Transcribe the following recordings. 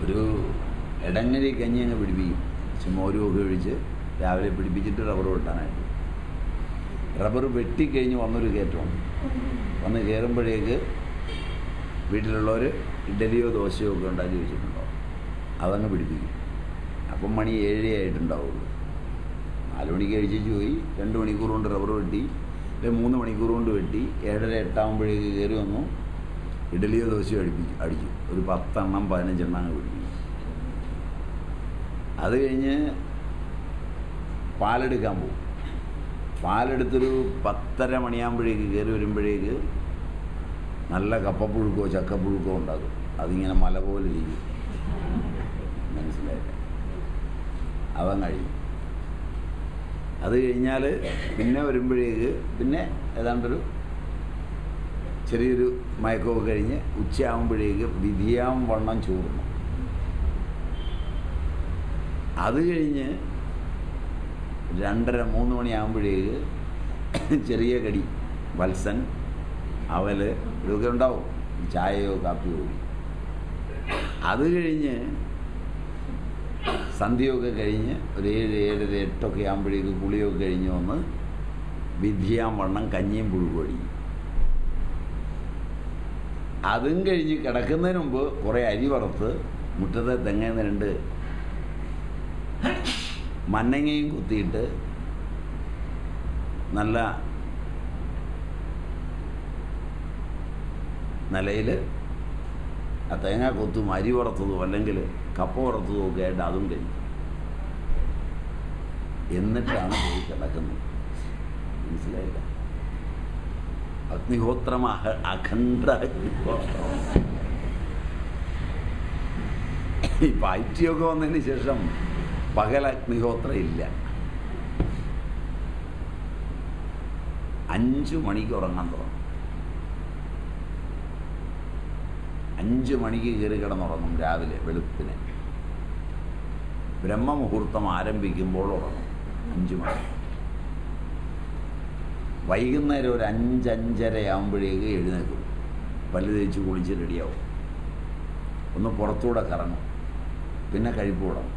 ഒരു ഇടങ്ങഴി കഞ്ഞി അങ്ങ് പിടിപ്പിക്കും ഇച്ചിരി മോരുമൊക്കെ ഒഴിച്ച് രാവിലെ പിടിപ്പിച്ചിട്ട് റബ്ബർ വെട്ടാനായിട്ട് റബ്ബർ വെട്ടിക്കഴിഞ്ഞ് വന്നൊരു കയറ്റമാണ് വന്ന് കയറുമ്പോഴേക്ക് വീട്ടിലുള്ളവർ ഇഡലിയോ ദോശയോ ഒക്കെ ഉണ്ടാക്കി വെച്ചിട്ടുണ്ടാവും അതങ്ങ് പിടിപ്പിക്കും അപ്പം മണി ഏഴേ ആയിട്ടുണ്ടാവുള്ളൂ നാല് മണിക്ക് കഴിച്ചു പോയി രണ്ട് മണിക്കൂർ കൊണ്ട് റബ്ബർ വെട്ടി അല്ലെങ്കിൽ മൂന്ന് മണിക്കൂർ കൊണ്ട് വെട്ടി ഏഴര എട്ടാകുമ്പോഴേക്ക് കയറി വന്നു ഇഡലിയോ ദോശയോ അടിപ്പിക്കും അടിക്കും ഒരു പത്തെണ്ണം പതിനഞ്ചെണ്ണം അങ്ങ് പിടിപ്പിക്കും അത് കഴിഞ്ഞ് പാലെടുക്കാൻ പോകും പാലെടുത്തൊരു പത്തര മണിയാകുമ്പോഴേക്ക് കയറി വരുമ്പോഴേക്ക് നല്ല കപ്പപ്പുഴുക്കോ ചക്കപ്പുഴുക്കോ ഉണ്ടാകും അതിങ്ങനെ മല പോലെ ഇരിക്കും മനസ്സിലായില്ല അവൻ കഴിയും അത് കഴിഞ്ഞാൽ പിന്നെ വരുമ്പോഴേക്ക് പിന്നെ ഏതാണ്ടൊരു ചെറിയൊരു മയക്കമൊക്കെ കഴിഞ്ഞ് ഉച്ചയാകുമ്പോഴേക്ക് വിധിയാം വണ്ണം ചോറുന്നു അത് കഴിഞ്ഞ് രണ്ടര മൂന്ന് മണിയാകുമ്പോഴേക്ക് ചെറിയ കടി വത്സൻ അവല് ഇതൊക്കെ ഉണ്ടാവും ചായയോ കാപ്പിയോ കൂടി അത് കഴിഞ്ഞ് സന്ധ്യയൊക്കെ കഴിഞ്ഞ് ഒരു ഏഴ് ഏഴര എട്ടൊക്കെ ആകുമ്പോഴേക്ക് കുളിയൊക്കെ കഴിഞ്ഞ് വന്ന് വിധിയാം വണ്ണം കഞ്ഞിയും പുഴുകൊടി അതും കഴിഞ്ഞ് കിടക്കുന്നതിന് മുമ്പ് കുറേ അരി വറുത്ത് മുറ്റത്തെ തെങ്ങേന്ന് രണ്ട് മന്നങ്ങയും കുത്തിയിട്ട് നല്ല നിലയിൽ ആ തേങ്ങ കൊത്തും അരി വറുത്തതും അല്ലെങ്കിൽ കപ്പ വറുത്തതും ഒക്കെ ആയിട്ട് അതും കഴിയും എന്നിട്ടാണ് പോയി കിടക്കുന്നത് മനസ്സിലായില്ല അഗ്നിഹോത്രം അഹ അഖണ്ഡ അഗ്നിഹോത്രം ഈ പായ്റ്റിയൊക്കെ വന്നതിന് ശേഷം പകൽ അഗ്നിഹോത്രം ഇല്ല അഞ്ചു മണിക്ക് ഉറങ്ങാൻ തുടങ്ങും അഞ്ച് മണിക്ക് കയറി കിടന്നുറങ്ങും രാവിലെ വെളുപ്പിന് ബ്രഹ്മമുഹൂർത്തം ആരംഭിക്കുമ്പോൾ ഉറങ്ങും അഞ്ചു മണി വൈകുന്നേരം ഒരു അഞ്ചഞ്ചര ആകുമ്പോഴേക്ക് എഴുന്നേക്കും പല്ല് തേച്ച് കുളിച്ച് റെഡിയാവും ഒന്ന് പുറത്തൂടെ കറങ്ങും പിന്നെ കഴിപ്പൂടാം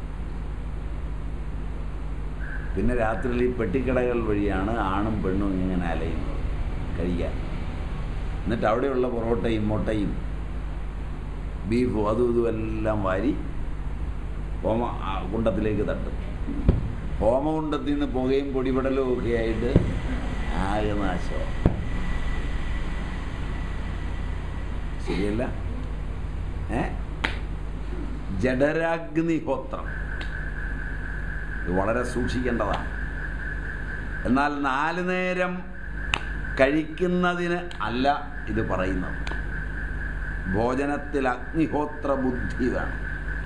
പിന്നെ രാത്രിയിൽ ഈ പെട്ടിക്കടകൾ വഴിയാണ് ആണും പെണ്ണും ഇങ്ങനെ അലയുന്നത് കഴിക്കാൻ എന്നിട്ട് അവിടെയുള്ള പൊറോട്ടയും മുട്ടയും ബീഫും അതും ഇതും എല്ലാം വാരി ഹോമ ആ കുണ്ടത്തിലേക്ക് തട്ടും ഹോമകുണ്ടത്തിൽ നിന്ന് പുകയും പൊടിപടലും ഒക്കെ ആയിട്ട് ആകെ നാശം ശരിയല്ല ഏ ജഡരാഗ്നിഹോത്രം ഇത് വളരെ സൂക്ഷിക്കേണ്ടതാണ് എന്നാൽ നാല് നേരം കഴിക്കുന്നതിന് അല്ല ഇത് പറയുന്നത് ഭോജനത്തിൽ അഗ്നിഹോത്ര ബുദ്ധി വേണം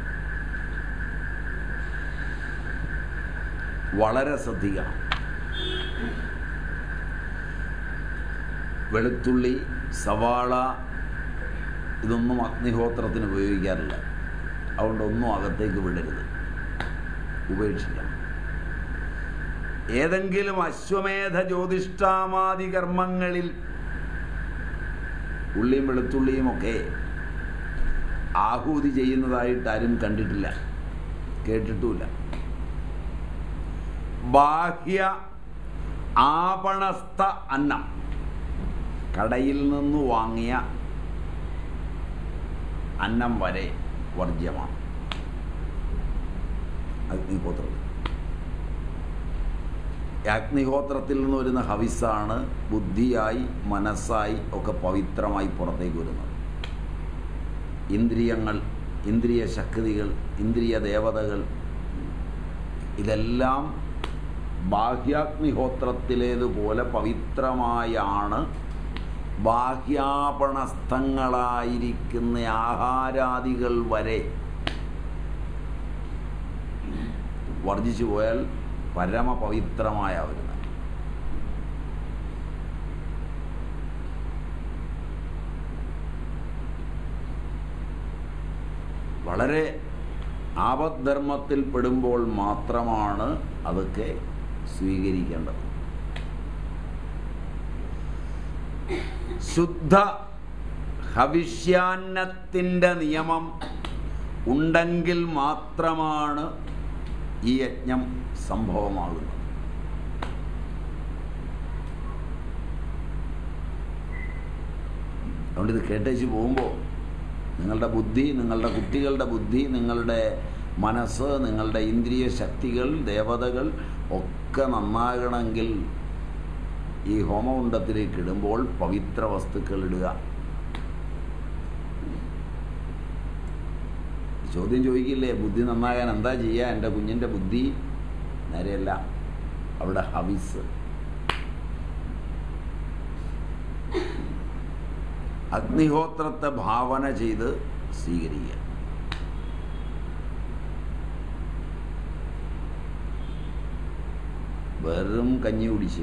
വളരെ ശ്രദ്ധിക്കണം വെളുത്തുള്ളി സവാള ഇതൊന്നും അഗ്നിഹോത്രത്തിന് ഉപയോഗിക്കാറില്ല അതുകൊണ്ട് ഒന്നും അകത്തേക്ക് വിടരുത് ഉപേക്ഷിക്കണം ഏതെങ്കിലും അശ്വമേധ ജ്യോതിഷ്ഠാമാദി കർമ്മങ്ങളിൽ ഉള്ളിയും വെളുത്തുള്ളിയും ഒക്കെ ആഹൂതി ചെയ്യുന്നതായിട്ട് ആരും കണ്ടിട്ടില്ല കേട്ടിട്ടുമില്ല ബാഹ്യ ആപണസ്ഥ അന്നം കടയിൽ നിന്ന് വാങ്ങിയ അന്നം വരെ വർജ്യമാണ് അഗ്നിഹോത്രത്തിൽ അഗ്നിഹോത്രത്തിൽ നിന്ന് വരുന്ന ഹവിസാണ് ബുദ്ധിയായി മനസ്സായി ഒക്കെ പവിത്രമായി പുറത്തേക്ക് വരുന്നത് ഇന്ദ്രിയങ്ങൾ ഇന്ദ്രിയ ശക്തികൾ ഇന്ദ്രിയ ദേവതകൾ ഇതെല്ലാം ബാഹ്യാഗ്നിഹോത്രത്തിലേതുപോലെ പവിത്രമായാണ് ബാഹ്യാപണസ്ഥങ്ങളായിരിക്കുന്ന ആഹാരാദികൾ വരെ വർജിച്ചു പോയാൽ പരമപവിത്രമായ വരുന്നത് വളരെ ആപദ്ധർമ്മത്തിൽ പെടുമ്പോൾ മാത്രമാണ് അതൊക്കെ സ്വീകരിക്കേണ്ടത് ശുദ്ധ ഹവിഷ്യാന്നത്തിൻ്റെ നിയമം ഉണ്ടെങ്കിൽ മാത്രമാണ് ഈ യജ്ഞം സംഭവമാകുന്നത് അതുകൊണ്ട് ഇത് കേട്ടേച്ച് പോകുമ്പോൾ നിങ്ങളുടെ ബുദ്ധി നിങ്ങളുടെ കുട്ടികളുടെ ബുദ്ധി നിങ്ങളുടെ മനസ്സ് നിങ്ങളുടെ ഇന്ദ്രിയ ശക്തികൾ ദേവതകൾ ഒക്കെ നന്നാകണമെങ്കിൽ ഈ ഹോമകുണ്ടത്തിലേക്ക് ഇടുമ്പോൾ പവിത്ര വസ്തുക്കൾ ഇടുക ചോദ്യം ചോദിക്കില്ലേ ബുദ്ധി നന്നാകാൻ എന്താ ചെയ്യുക എൻ്റെ കുഞ്ഞിൻ്റെ ബുദ്ധി നേരെയല്ല അവിടെ ഹവിസ് അഗ്നിഹോത്രത്തെ ഭാവന ചെയ്ത് സ്വീകരിക്കുക വെറും കഞ്ഞി കുടിച്ച്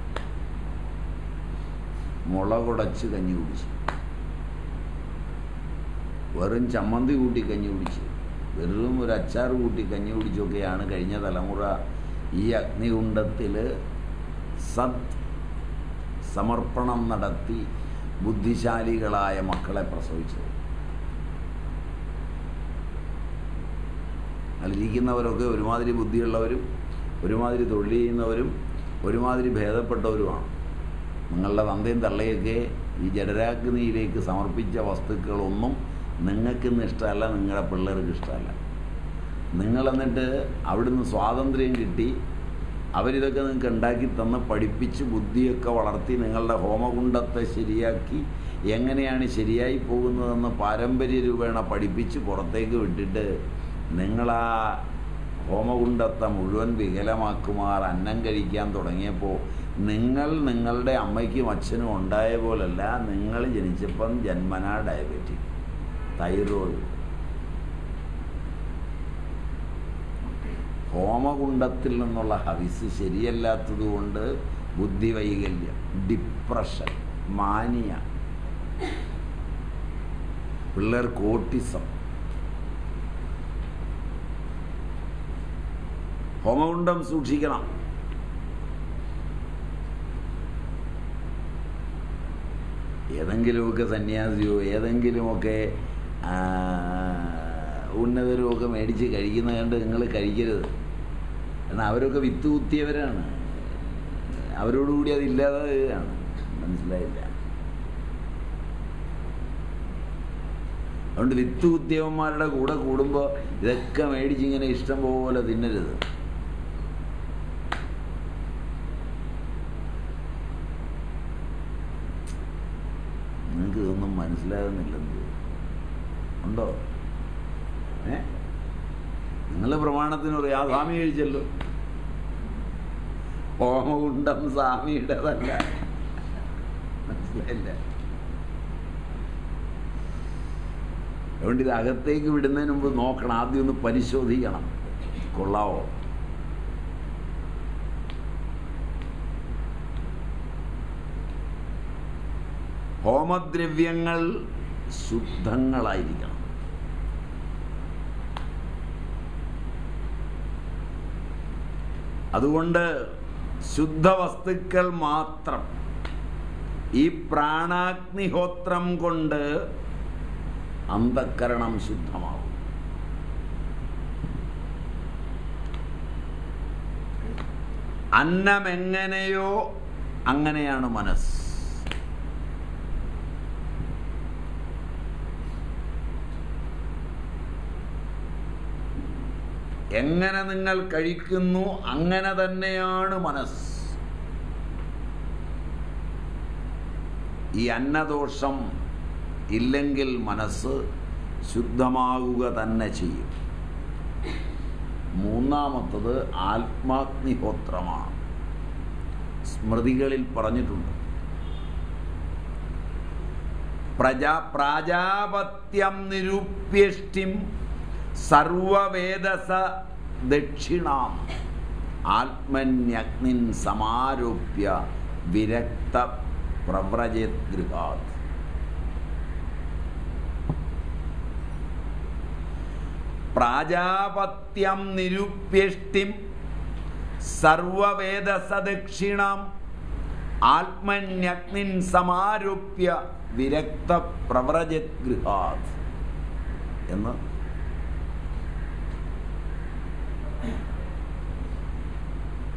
മുളകുടച്ച് കഞ്ഞി കുടിച്ച് വെറും ചമ്മന്തി കൂട്ടി കഞ്ഞി കുടിച്ച് വെറും ഒരു അച്ചാർ കൂട്ടി കഞ്ഞി കുടിച്ചൊക്കെയാണ് കഴിഞ്ഞ തലമുറ ഈ അഗ്നികുണ്ഡത്തിൽ സത് സമർപ്പണം നടത്തി ബുദ്ധിശാലികളായ മക്കളെ പ്രസവിച്ചത് അതിലിരിക്കുന്നവരൊക്കെ ഒരുമാതിരി ബുദ്ധിയുള്ളവരും ഒരുമാതിരി തൊഴിൽ ചെയ്യുന്നവരും ഒരുമാതിരി ഭേദപ്പെട്ടവരുമാണ് നിങ്ങളുടെ തന്തയും തള്ളയൊക്കെ ഈ ജഡരാഗ്നിയിലേക്ക് സമർപ്പിച്ച വസ്തുക്കളൊന്നും നിങ്ങൾക്കിന്ന് ഇഷ്ടമല്ല നിങ്ങളുടെ പിള്ളേർക്ക് ഇഷ്ടമല്ല നിങ്ങളെന്നിട്ട് അവിടുന്ന് സ്വാതന്ത്ര്യം കിട്ടി അവരിതൊക്കെ നിങ്ങൾക്ക് ഉണ്ടാക്കി തന്ന് പഠിപ്പിച്ച് ബുദ്ധിയൊക്കെ വളർത്തി നിങ്ങളുടെ ഹോമകുണ്ടത്തെ ശരിയാക്കി എങ്ങനെയാണ് ശരിയായി പോകുന്നതെന്ന് പാരമ്പര്യ രൂപേണ പഠിപ്പിച്ച് പുറത്തേക്ക് വിട്ടിട്ട് നിങ്ങളാ ഹോമകുണ്ടത്തെ മുഴുവൻ വികലമാക്കുമാർ അന്നം കഴിക്കാൻ തുടങ്ങിയപ്പോൾ നിങ്ങൾ നിങ്ങളുടെ അമ്മയ്ക്കും അച്ഛനും ഉണ്ടായ പോലല്ല നിങ്ങൾ ജനിച്ചപ്പം ജന്മനാ ഡയബറ്റിക് തൈറോയ്ഡ് ഹോമകുണ്ടത്തിൽ നിന്നുള്ള ഹവിസ് ശരിയല്ലാത്തതുകൊണ്ട് ബുദ്ധിവൈകല്യം ഡിപ്രഷൻ മാനിയ പിള്ളേർക്ക് ഓട്ടിസം ഹോമകുണ്ടം സൂക്ഷിക്കണം ഏതെങ്കിലുമൊക്കെ സന്യാസിയോ ഏതെങ്കിലുമൊക്കെ ആ, ഉന്നതരും ഒക്കെ മേടിച്ച് കഴിക്കുന്ന കണ്ട് നിങ്ങൾ കഴിക്കരുത് എന്നാൽ അവരൊക്കെ വിത്ത് കുത്തിയവരാണ് അവരോടുകൂടി അതില്ലാതെയാണ് മനസ്സിലായില്ല അതുകൊണ്ട് വിത്ത് കുത്തിയവന്മാരുടെ കൂടെ കൂടുമ്പോൾ ഇതൊക്കെ മേടിച്ചിങ്ങനെ ഇഷ്ടം പോലെ തിന്നരുത് നിങ്ങൾക്ക് ഇതൊന്നും മനസ്സിലാകുന്നില്ലെന്ന് തോന്നുന്നു. ഉണ്ടോ ഏ നിങ്ങൾ പ്രമാണത്തിന് പറയും ആ സ്വാമി കഴിച്ചല്ലോ ഹോമകുണ്ടം സ്വാമിയുടേതല്ല മനസ്സിലായില്ല അതുകൊണ്ട് ഇത് അകത്തേക്ക് വിടുന്നതിന് മുമ്പ് നോക്കണം ആദ്യം ഒന്ന് പരിശോധിക്കണം കൊള്ളാവോ ഹോമദ്രവ്യങ്ങൾ ശുദ്ധങ്ങളായിരിക്കണം അതുകൊണ്ട് ശുദ്ധവസ്തുക്കൾ മാത്രം ഈ പ്രാണാഗ്നിഹോത്രം കൊണ്ട് അന്ധക്കരണം ശുദ്ധമാവും അന്നമെങ്ങനെയോ അങ്ങനെയാണ് മനസ്സ് എങ്ങനെ നിങ്ങൾ കഴിക്കുന്നു അങ്ങനെ തന്നെയാണ് മനസ്സ് ഈ അന്നദോഷം ഇല്ലെങ്കിൽ മനസ്സ് ശുദ്ധമാകുക തന്നെ ചെയ്യും മൂന്നാമത്തത് ആത്മാഗ്നിഹോത്രമാണ് സ്മൃതികളിൽ പറഞ്ഞിട്ടുണ്ട് പ്രജാ പ്രാജാപത്യം നിരൂപ്യഷ്ടിം സർവവേദസ ദക്ഷിണാം ആത്മന്യഗ്നിൻ സമാരോപ്യ വിരക്ത പ്രവ്രജത് ഗൃഹാത് പ്രാജാപത്യം നിരൂപ്യഷ്ടിം സർവവേദസ ദക്ഷിണാം ആത്മന്യഗ്നിൻ സമാരോപ്യ വിരക്ത പ്രവ്രജത് ഗൃഹാത് എന്ന്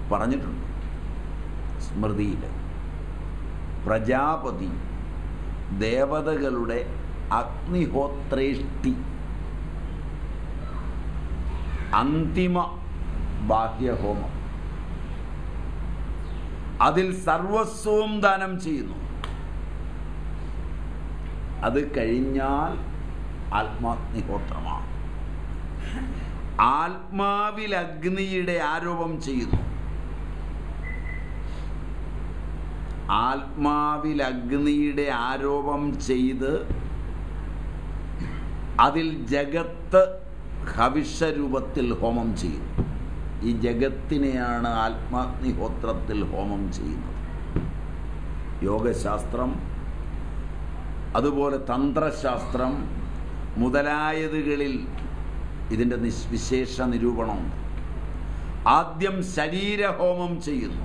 പറഞ്ഞിട്ടുണ്ട് സ്മൃതിയിൽ പ്രജാപതി ദേവതകളുടെ അഗ്നിഹോത്രേഷ്ടി അന്തിമ ബാഹ്യഹോമം അതിൽ സർവസ്വവും ദാനം ചെയ്യുന്നു അത് കഴിഞ്ഞാൽ ആത്മാഗ്നിഹോത്രമാണ് ആത്മാവിൽ അഗ്നിയുടെ ആരോപം ചെയ്യുന്നു ആത്മാവിൽ അഗ്നിയുടെ ആരോപം ചെയ്ത് അതിൽ ജഗത്ത് ഹവിഷരൂപത്തിൽ ഹോമം ചെയ്യുന്നു ഈ ജഗത്തിനെയാണ് ആത്മാഗ്നിഹോത്രത്തിൽ ഹോമം ചെയ്യുന്നത് യോഗശാസ്ത്രം അതുപോലെ തന്ത്രശാസ്ത്രം മുതലായതുകളിൽ ഇതിൻ്റെ നിസ് വിശേഷ നിരൂപണമുണ്ട് ആദ്യം ശരീരഹോമം ചെയ്യുന്നു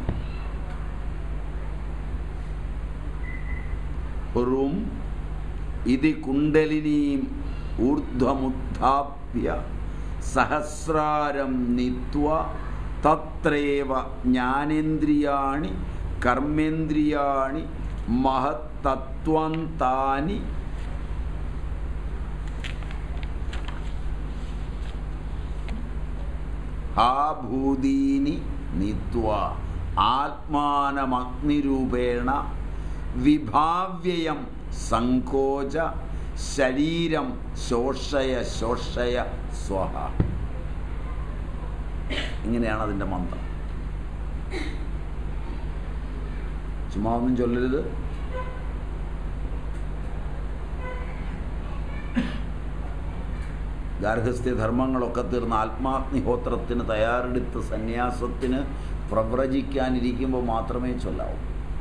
ഹുറും ഇതി കുണ്ടലിനീം ഊർധ്വമുത്ഥാപ്യ സഹസ്രാരം നിത്വ തത്രേവ ജ്ഞാനേന്ദ്രിയാണി കർമ്മേന്ദ്രിയാണി മഹത്തത്വന്താനി ഹാഭൂതീനി നിത്വ ആത്മാനമഗ്നിരൂപേണ വിഭാവ്യയം സങ്കോച ശരീരം ശോഷയ ശോഷയ സ്വഹ ഇങ്ങനെയാണ് അതിൻ്റെ മന്ത്രം ചുമ്മാ ഒന്നും ചൊല്ലരുത് ഗാർഹസ്ഥ്യധർമ്മങ്ങളൊക്കെ തീർന്ന ആത്മാഗ്നിഹോത്രത്തിന് തയ്യാറെടുത്ത് സന്യാസത്തിന് പ്രവ്രജിക്കാനിരിക്കുമ്പോൾ മാത്രമേ ചൊല്ലാവൂ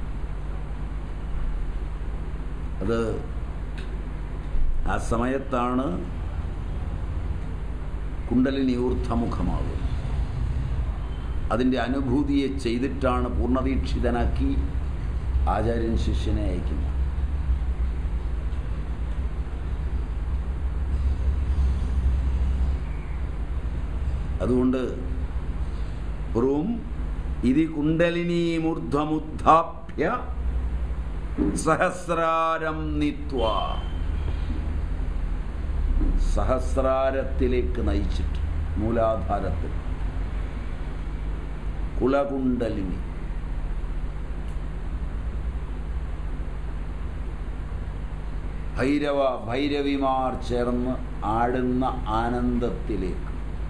അത് ആ സമയത്താണ് കുണ്ടലിനി ഊർദ്ധമുഖമാകുന്നത് അതിൻ്റെ അനുഭൂതിയെ ചെയ്തിട്ടാണ് പൂർണ്ണദീക്ഷിതനാക്കി ആചാര്യൻ ശിഷ്യനെ അയക്കുന്നത് അതുകൊണ്ട് റൂം ഇതി കുണ്ടലിനീമൂർധ്വമുദ്ധാപ്യ സഹസ്രാരം നിത്വ സഹസ്രാരത്തിലേക്ക് നയിച്ചിട്ട് മൂലാധാരത്തിൽ കുലകുണ്ടലിനി ഭൈരവ ഭൈരവിമാർ ചേർന്ന് ആടുന്ന ആനന്ദത്തിലേക്ക്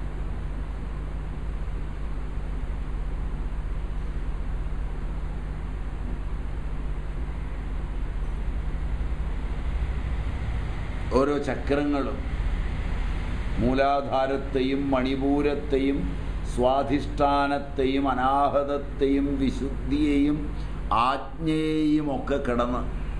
ഓരോ ചക്രങ്ങളും മൂലാധാരത്തെയും മണിപൂരത്തെയും സ്വാധിഷ്ഠാനത്തെയും അനാഹതത്തെയും വിശുദ്ധിയെയും ആജ്ഞയെയും ഒക്കെ കിടന്ന്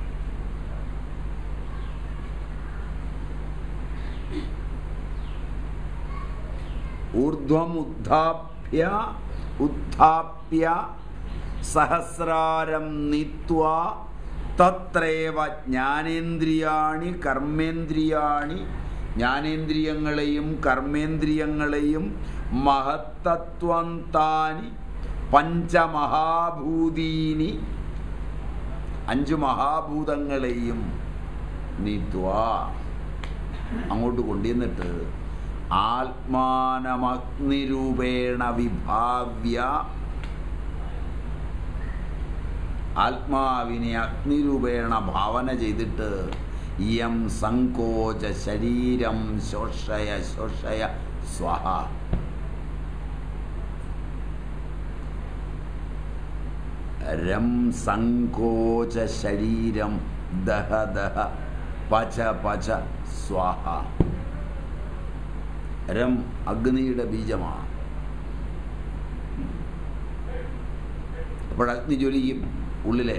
ഊർധ്വം ഉദ്ധാപ്യ ഉദ്ധാപ്യ സഹസ്രാരം നിത്വ തത്രേവ ജ്ഞാനേന്ദ്രിയാണി കർമ്മേന്ദ്രിയാണി ജ്ഞാനേന്ദ്രിയങ്ങളെയും കർമ്മേന്ദ്രിയങ്ങളെയും മഹത്തത്വം താനി പഞ്ചമഹാഭൂതീനി അഞ്ച് മഹാഭൂതങ്ങളെയും നീത്വ അങ്ങോട്ട് കൊണ്ടുവന്നിട്ട് ആത്മാനമഗ്നിരൂപേണ വിഭാവ്യ ആത്മാവിനെ അഗ്നിരൂപേണ ഭാവന ചെയ്തിട്ട് യം സങ്കോച ശരീരം ശോഷയ ശോഷയ സ്വഹ രം സങ്കോച ശരീരം ദഹ ദഹ പച പച സ്വാഹ രം അഗ്നിയുടെ ബീജമാണ് അപ്പോൾ അഗ്നി ജ്വലിക്കും ഉള്ളിലെ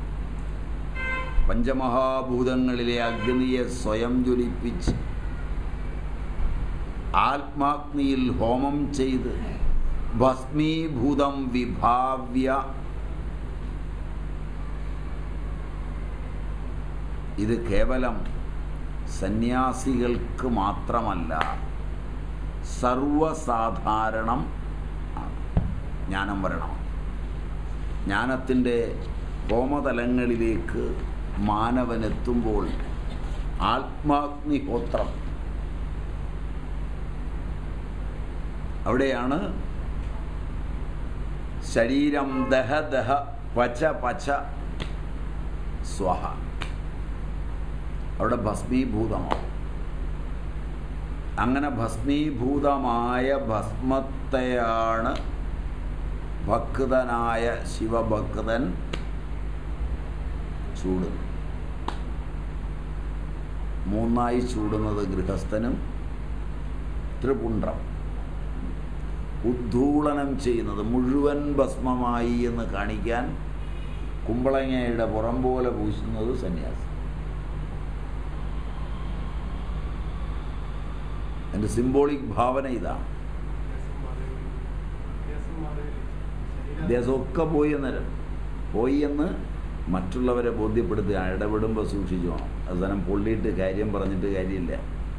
പഞ്ചമഹാഭൂതങ്ങളിലെ അഗ്നിയെ സ്വയം ജ്വലിപ്പിച്ച് ആത്മാഗ്നിയിൽ ഹോമം ചെയ്ത് ഭസ്മീഭൂതം വിഭാവ്യ ഇത് കേവലം സന്യാസികൾക്ക് മാത്രമല്ല സർവസാധാരണം ആണ് ജ്ഞാനം വരണം ജ്ഞാനത്തിൻ്റെ ഹോമതലങ്ങളിലേക്ക് മാനവനെത്തുമ്പോൾ ആത്മാഗ്നിഹോത്രം അവിടെയാണ് ശരീരം ദഹ ദഹ പച്ച പച്ച സ്വഹ അവിടെ ഭസ്മീഭൂതമാവും അങ്ങനെ ഭസ്മീഭൂതമായ ഭസ്മത്തെയാണ് ഭക്തനായ ശിവഭക്തൻ ചൂടുന്നത് മൂന്നായി ചൂടുന്നത് ഗൃഹസ്ഥനും ത്രിപുണ്ഡ്രം ഉദ്ധൂളനം ചെയ്യുന്നത് മുഴുവൻ ഭസ്മമായി എന്ന് കാണിക്കാൻ കുമ്പളങ്ങയുടെ പുറം പോലെ പൂശുന്നത് സന്യാസം എൻ്റെ സിംബോളിക് ഭാവന ഇതാണ് ദേശമൊക്കെ പോയി എന്നേരം പോയി എന്ന് മറ്റുള്ളവരെ ബോധ്യപ്പെടുത്തുക ഇടപെടുമ്പോൾ സൂക്ഷിച്ചു വേണം അവസാനം പൊള്ളിയിട്ട് കാര്യം പറഞ്ഞിട്ട് കാര്യമില്ല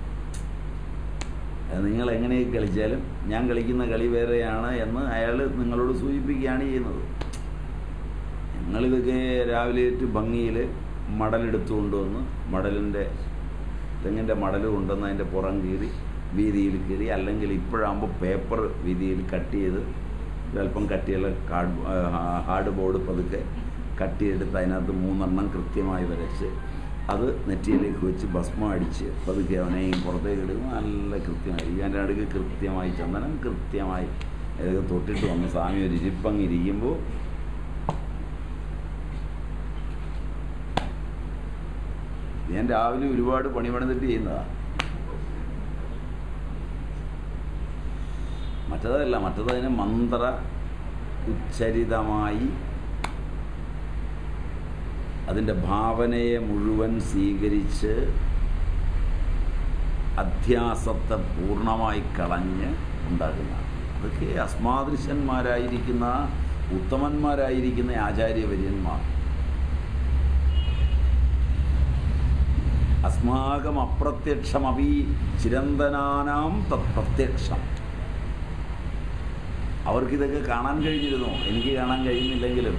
അത് നിങ്ങൾ എങ്ങനെയൊക്കെ കളിച്ചാലും ഞാൻ കളിക്കുന്ന കളി വേറെയാണ് എന്ന് അയാൾ നിങ്ങളോട് സൂചിപ്പിക്കുകയാണ് ചെയ്യുന്നത് ഞങ്ങളിതൊക്കെ രാവിലെ ഏറ്റ് ഭംഗിയിൽ മടലെടുത്തു കൊണ്ടുവന്ന് മടലിൻ്റെ തെങ്ങിൻ്റെ മടൽ കൊണ്ടുവന്ന് അതിൻ്റെ പുറം കീറി വീതിയിൽ കീറി അല്ലെങ്കിൽ ഇപ്പോഴാകുമ്പോൾ പേപ്പർ വീതിയിൽ കട്ട് ചെയ്ത് ഒരല്പം കട്ടിയുള്ള കാർഡ് ഹാർഡ് ബോർഡ് പതുക്കെ കട്ട് ചെയ്തെടുത്ത് അതിനകത്ത് മൂന്നെണ്ണം കൃത്യമായി വരച്ച് അത് നെറ്റിയിലേക്ക് വെച്ച് ഭസ്മം അടിച്ച് പതുക്കെ അവനെയും പുറത്തേക്ക് ഇടും നല്ല കൃത്യമായി എൻ്റെ അടുക്ക് കൃത്യമായി ചന്ദനം കൃത്യമായി ഇതൊക്കെ തൊട്ടിട്ട് വന്ന് സ്വാമി ഒരു ഇരിപ്പങ്ങ് ഇരിക്കുമ്പോൾ ഞാൻ രാവിലെ ഒരുപാട് പണി പണിതിട്ട് ചെയ്യുന്നതാണ് മറ്റതല്ല മറ്റതതിന് മന്ത്ര ഉച്ചരിതമായി അതിൻ്റെ ഭാവനയെ മുഴുവൻ സ്വീകരിച്ച് അധ്യാസത്തെ പൂർണ്ണമായി കളഞ്ഞ് ഉണ്ടാക്കുന്നതാണ് അതൊക്കെ അസ്മാദൃശന്മാരായിരിക്കുന്ന ഉത്തമന്മാരായിരിക്കുന്ന ആചാര്യവര്യന്മാർ അസ്മാകം അപ്രത്യക്ഷമപി ചിരന്തനാനാം തത് പ്രത്യക്ഷം അവർക്കിതൊക്കെ കാണാൻ കഴിഞ്ഞിരുന്നു എനിക്ക് കാണാൻ കഴിയുന്നില്ലെങ്കിലും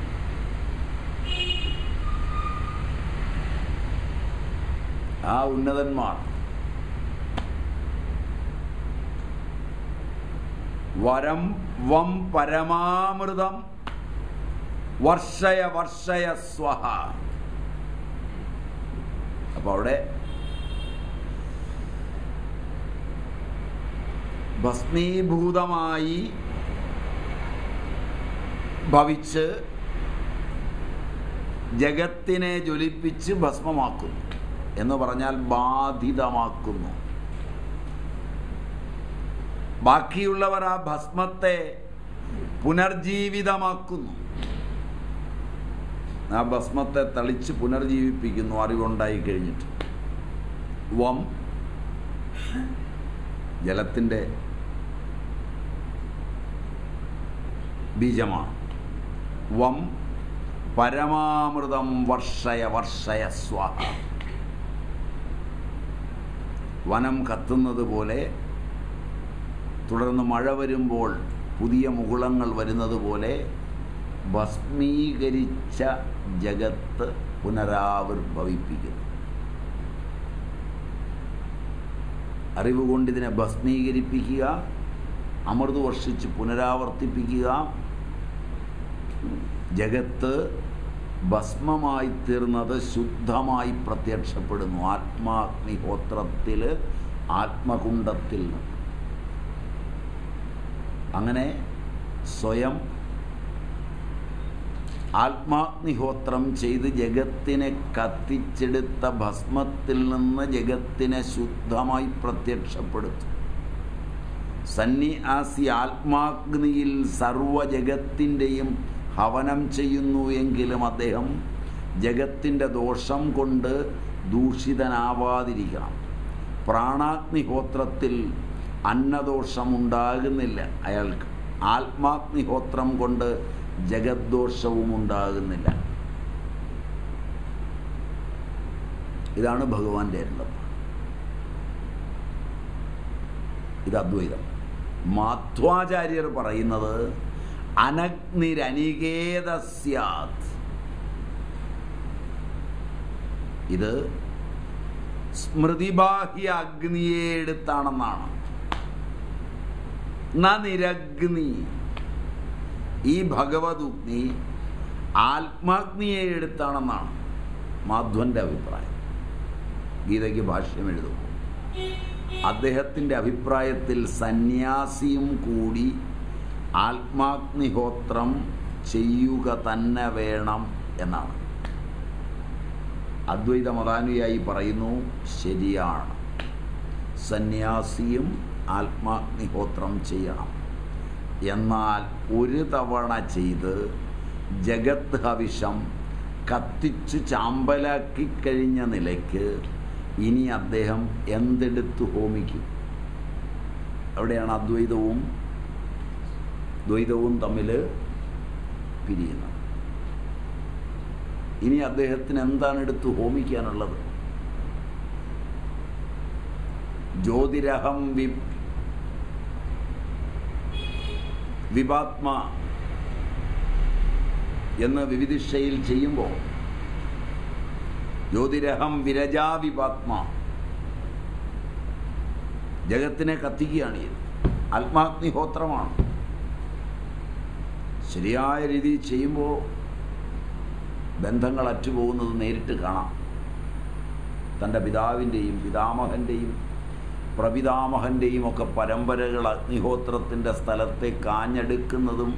ആ ഉന്നതന്മാർ വരം വം പരമാമൃതം വർഷയ വർഷയ സ്വഹ അപ്പൊ അവിടെ ഭസ്മീഭൂതമായി ഭവിച്ച് ജഗത്തിനെ ജ്വലിപ്പിച്ച് ഭസ്മമാക്കുന്നു എന്ന് പറഞ്ഞാൽ ബാധിതമാക്കുന്നു ബാക്കിയുള്ളവർ ആ ഭസ്മത്തെ പുനർജീവിതമാക്കുന്നു ആ ഭസ്മത്തെ തളിച്ച് പുനർജീവിപ്പിക്കുന്നു അറിവുണ്ടായി കഴിഞ്ഞിട്ട് വം ജലത്തിൻ്റെ ബീജമാണ് വം പരമാമൃതം വർഷയ വർഷയ സ്വാഹ വനം കത്തുന്നത് പോലെ തുടർന്ന് മഴ വരുമ്പോൾ പുതിയ മുകുളങ്ങൾ വരുന്നത് പോലെ ഭസ്മീകരിച്ച ജഗത്ത് പുനരാവിർഭവിപ്പിക്കുന്നു അറിവ് കൊണ്ട് ഇതിനെ ഭസ്മീകരിപ്പിക്കുക അമൃത് വർഷിച്ച് പുനരാവർത്തിപ്പിക്കുക ജഗത്ത് ഭസ്മമായി തീർന്നത് ശുദ്ധമായി പ്രത്യക്ഷപ്പെടുന്നു ആത്മാഗ്നിഹോത്രത്തിൽ ആത്മകുണ്ടത്തിൽ നിന്ന് അങ്ങനെ സ്വയം ആത്മാഗ്നിഹോത്രം ചെയ്ത് ജഗത്തിനെ കത്തിച്ചെടുത്ത ഭസ്മത്തിൽ നിന്ന് ജഗത്തിനെ ശുദ്ധമായി പ്രത്യക്ഷപ്പെടുത്തും സന്യാസി ആത്മാഗ്നിയിൽ സർവജഗത്തിൻ്റെയും ഹവനം ചെയ്യുന്നു എങ്കിലും അദ്ദേഹം ജഗത്തിൻ്റെ ദോഷം കൊണ്ട് ദൂഷിതനാവാതിരിക്കണം പ്രാണാഗ്നിഹോത്രത്തിൽ അന്നദോഷം ഉണ്ടാകുന്നില്ല അയാൾക്ക് ആത്മാഗ്നിഹോത്രം കൊണ്ട് ജഗദ്ദോഷവും ഉണ്ടാകുന്നില്ല ഇതാണ് ഭഗവാന്റെ അരുളപ്പാട് ഇത് അദ്വൈതം മാധ്വാചാര്യർ പറയുന്നത് അനഗ്നിരനികേത സ്യാത് ഇത് സ്മൃതിബാഹ്യ അഗ്നിയെ എടുത്താണെന്നാണ് ന നിരഗ്നി ഈ ഭഗവതുഗ്നി ആത്മാഗ്നിയെ എടുത്താണെന്നാണ് മാധ്വന്റെ അഭിപ്രായം ഗീതയ്ക്ക് ഭാഷ്യം എഴുതുമ്പോൾ അദ്ദേഹത്തിൻ്റെ അഭിപ്രായത്തിൽ സന്യാസിയും കൂടി ആത്മാഗ്നിഹോത്രം ചെയ്യുക തന്നെ വേണം എന്നാണ് അദ്വൈത മതാനുയായി പറയുന്നു ശരിയാണ് സന്യാസിയും ആത്മാഗ്നിഹോത്രം ചെയ്യണം എന്നാൽ ഒരു തവണ ചെയ്ത് ജഗത് ഹവിഷം കത്തിച്ചു ചാമ്പലാക്കി കഴിഞ്ഞ നിലയ്ക്ക് ഇനി അദ്ദേഹം എന്തെടുത്ത് ഹോമിക്കും അവിടെയാണ് അദ്വൈതവും ദ്വൈതവും തമ്മിൽ പിരിയുന്നത് ഇനി അദ്ദേഹത്തിന് എന്താണ് എടുത്ത് ഹോമിക്കാനുള്ളത് ജ്യോതിരഹം വി വിപാത്മ എന്ന് വിവിധിഷയിൽ ചെയ്യുമ്പോൾ ജ്യോതിരഹം വിരജാവിപാത്മ ജഗത്തിനെ കത്തിക്കുകയാണ് ഇത് ആത്മാഗ്നിഹോത്രമാണ് ശരിയായ രീതിയിൽ ചെയ്യുമ്പോൾ ബന്ധങ്ങൾ അറ്റുപോകുന്നത് നേരിട്ട് കാണാം തൻ്റെ പിതാവിൻ്റെയും പിതാമഹൻ്റെയും പ്രപിതാമഹൻ്റെയും ഒക്കെ പരമ്പരകൾ അഗ്നിഹോത്രത്തിൻ്റെ സ്ഥലത്തെ കാഞ്ഞെടുക്കുന്നതും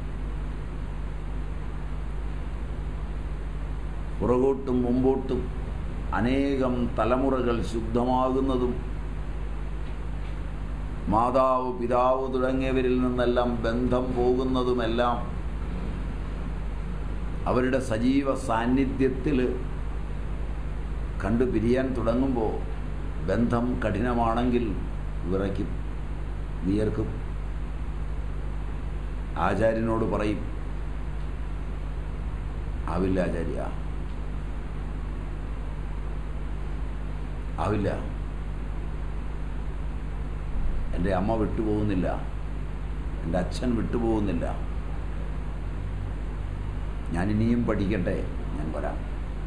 പുറകോട്ടും മുമ്പോട്ടും അനേകം തലമുറകൾ ശുദ്ധമാകുന്നതും മാതാവ് പിതാവ് തുടങ്ങിയവരിൽ നിന്നെല്ലാം ബന്ധം പോകുന്നതുമെല്ലാം അവരുടെ സജീവ സാന്നിധ്യത്തിൽ കണ്ടു പിരിയാൻ തുടങ്ങുമ്പോൾ ബന്ധം കഠിനമാണെങ്കിൽ വിറയ്ക്കും വിയർക്കും ആചാര്യനോട് പറയും ആവില്ല ആചാര്യ ആവില്ല എൻ്റെ അമ്മ വിട്ടുപോകുന്നില്ല എൻ്റെ അച്ഛൻ വിട്ടുപോകുന്നില്ല ഞാൻ ഇനിയും പഠിക്കട്ടെ ഞാൻ വരാം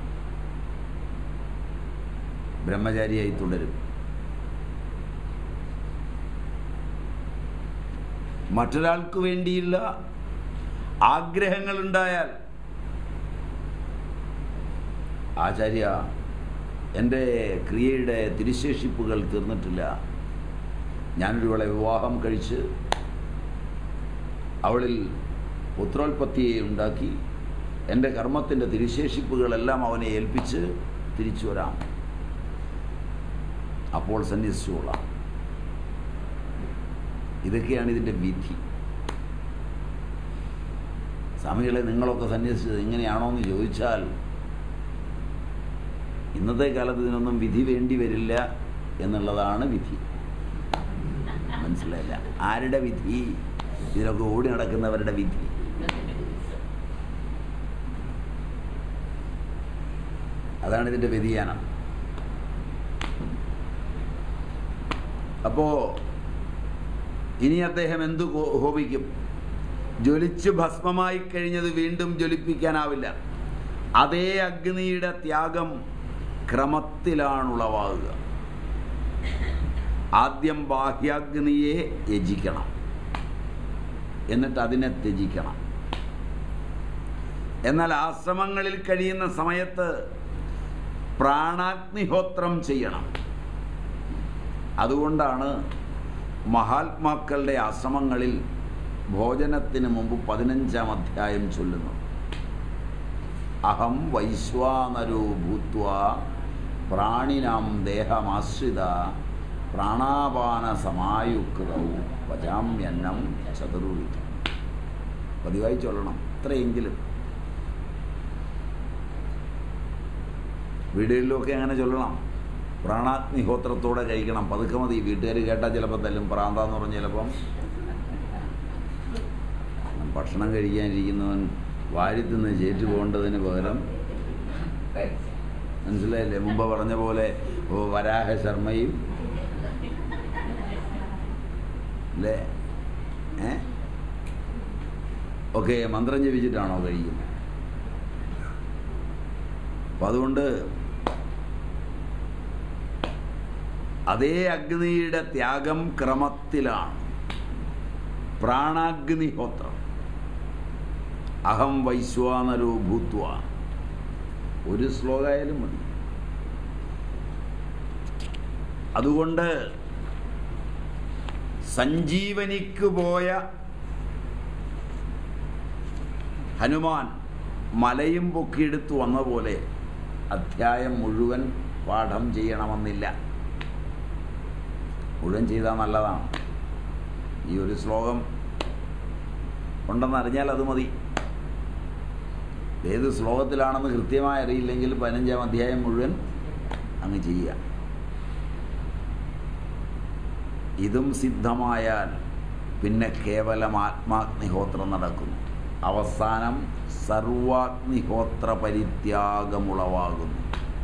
ബ്രഹ്മചാരിയായി തുടരും മറ്റൊരാൾക്ക് വേണ്ടിയുള്ള ആഗ്രഹങ്ങളുണ്ടായാൽ ആചാര്യ എൻ്റെ ക്രിയയുടെ തിരുശേഷിപ്പുകൾ തീർന്നിട്ടില്ല ഞാനൊരുവളെ വിവാഹം കഴിച്ച് അവളിൽ പുത്രോൽപത്തിയെ ഉണ്ടാക്കി എൻ്റെ കർമ്മത്തിൻ്റെ തിരുശേഷിപ്പുകളെല്ലാം അവനെ ഏൽപ്പിച്ച് തിരിച്ചു വരാം അപ്പോൾ സന്യസിച്ചുകൊള്ളാം ഇതൊക്കെയാണ് ഇതിൻ്റെ വിധി സ്വാമികളെ നിങ്ങളൊക്കെ സന്യസിച്ചത് ഇങ്ങനെയാണോ എന്ന് ചോദിച്ചാൽ ഇന്നത്തെ കാലത്ത് ഇതിനൊന്നും വിധി വേണ്ടി വരില്ല എന്നുള്ളതാണ് വിധി മനസ്സിലായില്ല ആരുടെ വിധി ഇതിലൊക്കെ ഓടി നടക്കുന്നവരുടെ വിധി അതാണ് ഇതിൻ്റെ വ്യതിയാനം അപ്പോ ഇനി അദ്ദേഹം എന്തു ഹോ- ഹോമിക്കും ജ്വലിച്ച് ഭസ്മമായി കഴിഞ്ഞത് വീണ്ടും ജ്വലിപ്പിക്കാനാവില്ല അതേ അഗ്നിയുടെ ത്യാഗം ക്രമത്തിലാണുളവാകുക ആദ്യം ബാഹ്യാഗ്നിയെ യജിക്കണം എന്നിട്ട് അതിനെ ത്യജിക്കണം എന്നാൽ ആശ്രമങ്ങളിൽ കഴിയുന്ന സമയത്ത് പ്രാണാഗ്നിഹോത്രം ചെയ്യണം അതുകൊണ്ടാണ് മഹാത്മാക്കളുടെ ആശ്രമങ്ങളിൽ ഭോജനത്തിന് മുമ്പ് പതിനഞ്ചാം അധ്യായം ചൊല്ലുന്നത് അഹം വൈശ്വാനരോ ഭൂത്വ പ്രാണിനാം ദേഹമാശ്രിത പ്രാണാപാന സമായുക്തവും വജാമ്യന്നം ചതുർവിധം പതിവായി ചൊല്ലണം ഇത്രയെങ്കിലും വീടുകളിലൊക്കെ അങ്ങനെ ചൊല്ലണം പ്രാണാഗ്നിഹോത്രത്തോടെ കഴിക്കണം പതുക്കെ മതി വീട്ടുകാർ കേട്ടാൽ ചിലപ്പോൾ തല്ലും പ്രാന്താന്ന് പറഞ്ഞ് ചിലപ്പം ഭക്ഷണം കഴിക്കാനിരിക്കുന്നവൻ വാരി തിന്ന് ചേറ്റു പോകേണ്ടതിന് പകരം മനസ്സിലായില്ലേ മുമ്പ് പറഞ്ഞ പോലെ ഓ വരാഹ ശർമ്മയും അല്ലേ ഏ ഒക്കെ മന്ത്രം ജപിച്ചിട്ടാണോ കഴിക്കുന്നത് അപ്പം അതുകൊണ്ട് അതേ അഗ്നിയുടെ ത്യാഗം ക്രമത്തിലാണ് പ്രാണാഗ്നിഹോത്രം അഹം വൈശ്വാനരോ ഭൂത്വ ഒരു ശ്ലോകമായാലും മതി അതുകൊണ്ട് സഞ്ജീവനിക്ക് പോയ ഹനുമാൻ മലയും പൊക്കിയെടുത്ത് വന്ന പോലെ അധ്യായം മുഴുവൻ പാഠം ചെയ്യണമെന്നില്ല മുഴുവൻ ചെയ്താൽ നല്ലതാണ് ഈ ഒരു ശ്ലോകം ഉണ്ടെന്നറിഞ്ഞാൽ അത് മതി ഏത് ശ്ലോകത്തിലാണെന്ന് കൃത്യമായി അറിയില്ലെങ്കിൽ പതിനഞ്ചാം അധ്യായം മുഴുവൻ അങ്ങ് ചെയ്യുക ഇതും സിദ്ധമായാൽ പിന്നെ കേവലം ആത്മാഗ്നിഹോത്രം നടക്കുന്നു അവസാനം സർവാഗ്നിഹോത്ര പരിത്യാഗമുളവാകുന്നു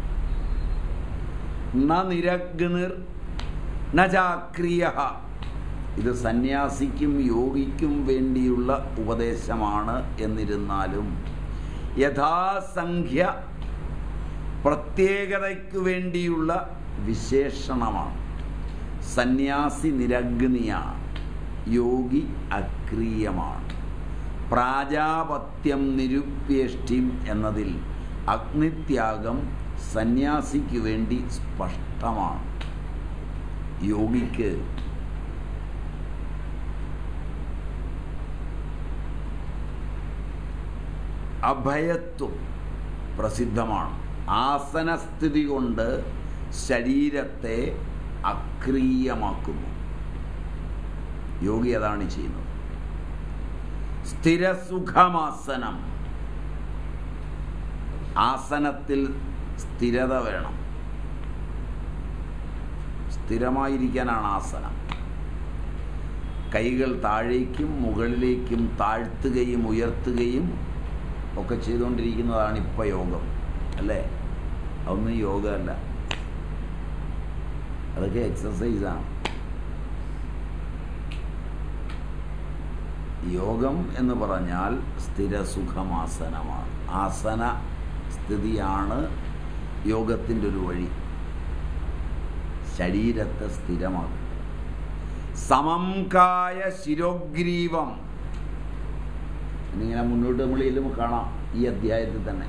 ന നിരഗ്നിർ നചാക്രിയ ഇത് സന്യാസിക്കും യോഗിക്കും വേണ്ടിയുള്ള ഉപദേശമാണ് എന്നിരുന്നാലും യഥാസംഖ്യ പ്രത്യേകതയ്ക്കു വേണ്ടിയുള്ള വിശേഷണമാണ് സന്യാസി നിരഗ്നിയാണ് യോഗി അക്രിയമാണ് പ്രാജാപത്യം നിരുപ്യേഷ്ഠിം എന്നതിൽ അഗ്നിത്യാഗം സന്യാസിക്ക് വേണ്ടി സ്പഷ്ടമാണ് യോഗിക്ക് അഭയത്വം പ്രസിദ്ധമാണ് ആസനസ്ഥിതി കൊണ്ട് ശരീരത്തെ അക്രിയമാക്കുന്നു യോഗി അതാണ് ചെയ്യുന്നത് സ്ഥിരസുഖമാസനം ആസനത്തിൽ സ്ഥിരത വേണം സ്ഥിരമായിരിക്കാനാണ് ആസനം കൈകൾ താഴേക്കും മുകളിലേക്കും താഴ്ത്തുകയും ഉയർത്തുകയും ഒക്കെ ചെയ്തുകൊണ്ടിരിക്കുന്നതാണ് ഇപ്പോൾ യോഗം അല്ലേ അതൊന്നും യോഗമല്ല അതൊക്കെ എക്സസൈസാണ് യോഗം എന്ന് പറഞ്ഞാൽ സ്ഥിരസുഖമാസനമാണ് ആസന സ്ഥിതിയാണ് യോഗത്തിൻ്റെ ഒരു വഴി ശരീരത്തെ സ്ഥിരമാക്കും സമം കായ ശിരോഗ്രീവം എന്നിങ്ങനെ മുന്നോട്ട് നമ്മൾ ചെല്ലുമ്പോൾ കാണാം ഈ അധ്യായത്തിൽ തന്നെ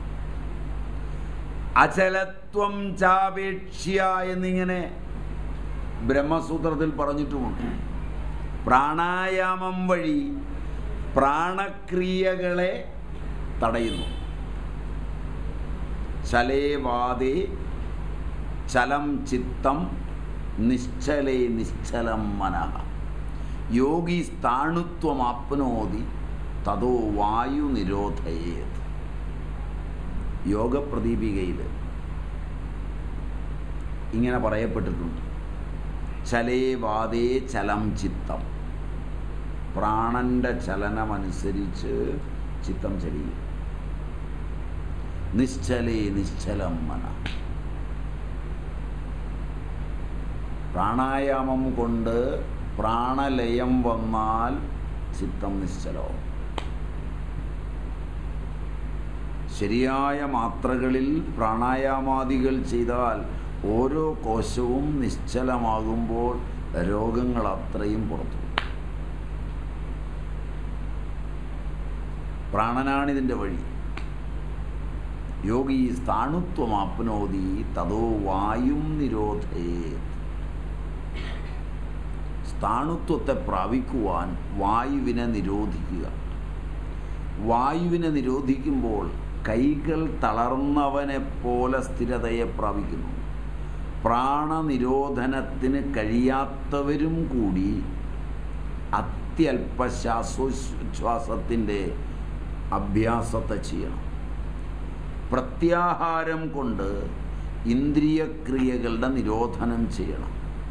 അചലത്വം ചാപേക്ഷ്യ എന്നിങ്ങനെ ബ്രഹ്മസൂത്രത്തിൽ പറഞ്ഞിട്ടുമുണ്ട് പ്രാണായാമം വഴി പ്രാണക്രിയകളെ തടയുന്നു ചലേവാദേ ചലം ചിത്തം നിശ്ചലേ നിശ്ചലം മനഃ യോഗി സ്ഥാണുത്വമാപ്നോതി തതോ വായു നിരോധയേത് യോഗപ്രദീപികയിൽ ഇങ്ങനെ പറയപ്പെട്ടിട്ടുണ്ട് ചലേ വാദേ ചലം ചിത്തം പ്രാണന്റെ ചലനമനുസരിച്ച് ചിത്തം ചലിയും നിശ്ചലേ നിശ്ചലം മന പ്രാണായാമം കൊണ്ട് പ്രാണലയം വന്നാൽ ചിത്തം നിശ്ചലവും ശരിയായ മാത്രകളിൽ പ്രാണായാമാദികൾ ചെയ്താൽ ഓരോ കോശവും നിശ്ചലമാകുമ്പോൾ രോഗങ്ങൾ അത്രയും പുറത്തു പ്രാണനാണിതിൻ്റെ വഴി യോഗി സ്ഥാണുത്വമാപ്നോതി തതോ വായും നിരോധേ സ്ഥാണുത്വത്തെ പ്രാപിക്കുവാൻ വായുവിനെ നിരോധിക്കുക വായുവിനെ നിരോധിക്കുമ്പോൾ കൈകൾ തളർന്നവനെ പോലെ സ്ഥിരതയെ പ്രാപിക്കുന്നു പ്രാണനിരോധനത്തിന് കഴിയാത്തവരും കൂടി അത്യല്പ ശ്വാസോച്ഛ്വാസത്തിൻ്റെ അഭ്യാസത്തെ ചെയ്യണം പ്രത്യാഹാരം കൊണ്ട് ഇന്ദ്രിയക്രിയകളുടെ നിരോധനം ചെയ്യണം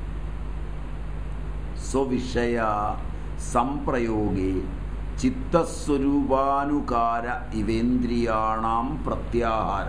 സ്വവിഷയ സംപ്രയോഗേ ചിത്തസ്വരൂപാനുകാര ഇവേന്ദ്രിയാണാം പ്രത്യാഹാര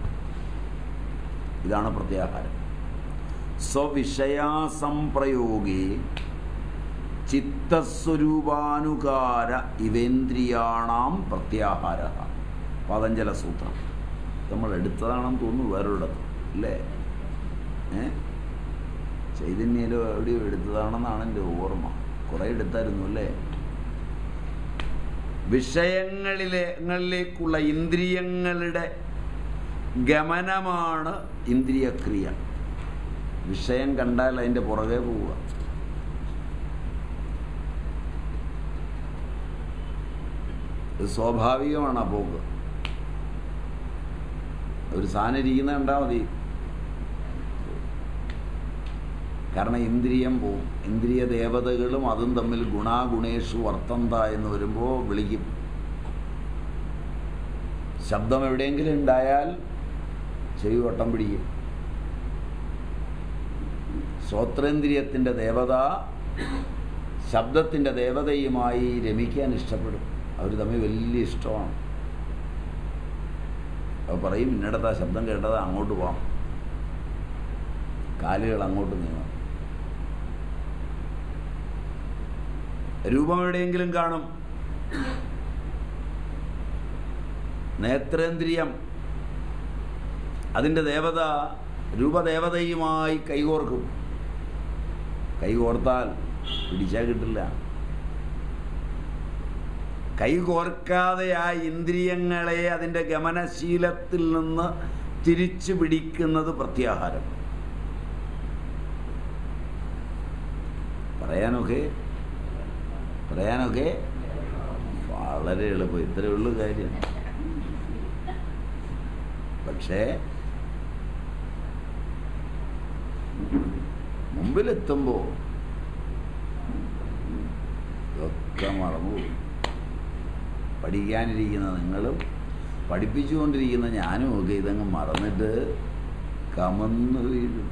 ഇതാണ് പ്രത്യാഹാരം സ്വവിഷയാസംപ്രയോഗേ ചിത്തസ്വരൂപാനുകാര ഇവേന്ദ്രിയാണാം പ്രത്യാഹാര പതഞ്ജല സൂത്രം നമ്മൾ എടുത്തതാണെന്ന് തോന്നുന്നു വേറൊരിടത്ത് അല്ലേ ഏ ചൈതന്യയിലോ എവിടെയോ എടുത്തതാണെന്നാണ് എൻ്റെ ഓർമ്മ കുറേ എടുത്തായിരുന്നു അല്ലേ വിഷയങ്ങളിലേക്കുള്ള ഇന്ദ്രിയങ്ങളുടെ ഗമനമാണ് ഇന്ദ്രിയക്രിയ വിഷയം കണ്ടാൽ അതിൻ്റെ പുറകെ പോവുക ഇത് സ്വാഭാവികമാണ് ആ പോക്ക് ഒരു സാധനം ഇരിക്കുന്ന കണ്ടാൽ മതി കാരണം ഇന്ദ്രിയം പോവും ഇന്ദ്രിയ ദേവതകളും അതും തമ്മിൽ ഗുണാഗുണേഷു വർത്തന്ത എന്ന് വരുമ്പോൾ വിളിക്കും ശബ്ദം എവിടെയെങ്കിലും ഉണ്ടായാൽ ചെവി വട്ടം പിടിക്കും ശ്രോത്രേന്ദ്രിയത്തിൻ്റെ ദേവത ശബ്ദത്തിൻ്റെ ദേവതയുമായി രമിക്കാൻ ഇഷ്ടപ്പെടും അവർ തമ്മിൽ വലിയ ഇഷ്ടമാണ് അപ്പോൾ പറയും ഇന്നിടത്താ ശബ്ദം കേട്ടത് അങ്ങോട്ട് പോകാം കാലുകൾ അങ്ങോട്ട് നീങ്ങും രൂപം എവിടെയെങ്കിലും കാണും നേത്രേന്ദ്രിയം അതിൻ്റെ ദേവത രൂപദേവതയുമായി കൈകോർക്കും കൈകോർത്താൽ പിടിച്ചാൽ കിട്ടില്ല കൈകോർക്കാതെ ആ ഇന്ദ്രിയങ്ങളെ അതിൻ്റെ ഗമനശീലത്തിൽ നിന്ന് തിരിച്ചു പിടിക്കുന്നത് പ്രത്യാഹാരം പറയാനൊക്കെ പറയാനൊക്കെ വളരെ എളുപ്പം ഇത്രയേ ഉള്ളൂ കാര്യം പക്ഷേ മുമ്പിലെത്തുമ്പോൾ ഇതൊക്കെ മറന്നു പഠിക്കാനിരിക്കുന്ന നിങ്ങളും പഠിപ്പിച്ചുകൊണ്ടിരിക്കുന്ന ഞാനും ഒക്കെ ഇതങ്ങ് മറന്നിട്ട് കമന്ന് വീഴും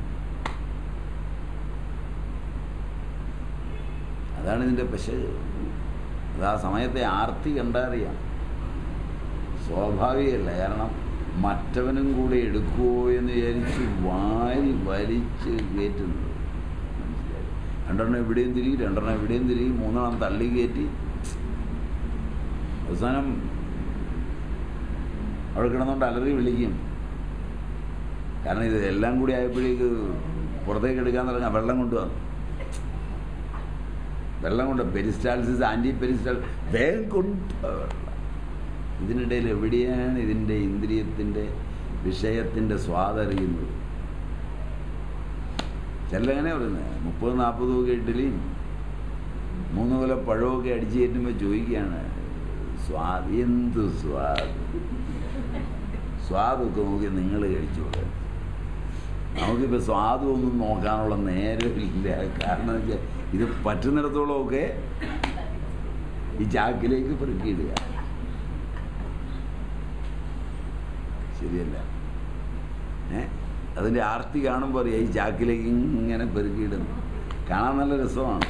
അതാണ് ഇതിൻ്റെ പെശക് അത് ആ സമയത്തെ ആർത്തി കണ്ടറിയാം സ്വാഭാവികമല്ല കാരണം മറ്റവനും കൂടെ എടുക്കുമോ എന്ന് വിചാരിച്ച് വാരി വലിച്ച് കയറ്റുന്നത് മനസ്സിലായി രണ്ടെണ്ണം എവിടെയും തിരികെ രണ്ടെണ്ണം എവിടെയും തിരികെ മൂന്നെണ്ണം തള്ളി കയറ്റി അവസാനം അവിടെ കിടന്നുകൊണ്ട് അലറി വിളിക്കും കാരണം ഇത് എല്ലാം കൂടി ആയപ്പോഴേക്ക് പുറത്തേക്ക് എടുക്കാൻ തുടങ്ങാം വെള്ളം കൊണ്ടുവന്നു വെള്ളം കൊണ്ട് പെരിസ്റ്റാൾസിസ് ആൻറ്റി പെരിസ്റ്റാൾ വേഗം കൊണ്ടുവാ വെള്ളം ഇതിനിടയിൽ എവിടെയാണ് ഇതിൻ്റെ ഇന്ദ്രിയത്തിൻ്റെ വിഷയത്തിൻ്റെ സ്വാദറിയുന്നത് ചിലങ്ങനെ പറയുന്നത് മുപ്പത് നാൽപ്പതും ഒക്കെ ഇഡ്ഡലിയും മൂന്ന് കൊല പഴമൊക്കെ അടിച്ചു കയറ്റുമ്പോൾ ചോദിക്കുകയാണ് സ്വാദ് എന്ത് സ്വാദ് സ്വാദൊക്കെ നോക്കി നിങ്ങൾ കഴിച്ചോളെ നമുക്കിപ്പോൾ സ്വാദൊന്നും നോക്കാനുള്ള നേരമില്ല കാരണം വെച്ചാൽ ഇത് പറ്റുന്നിടത്തോളമൊക്കെ ഈ ചാക്കിലേക്ക് പെറുക്കിയിടുക ശരിയല്ല ഏ അതിൻ്റെ ആർത്തി കാണുമ്പോൾ അറിയാം ഈ ചാക്കിലേക്ക് ഇങ്ങനെ പെറുക്കിയിടുന്നു കാണാൻ നല്ല രസമാണ്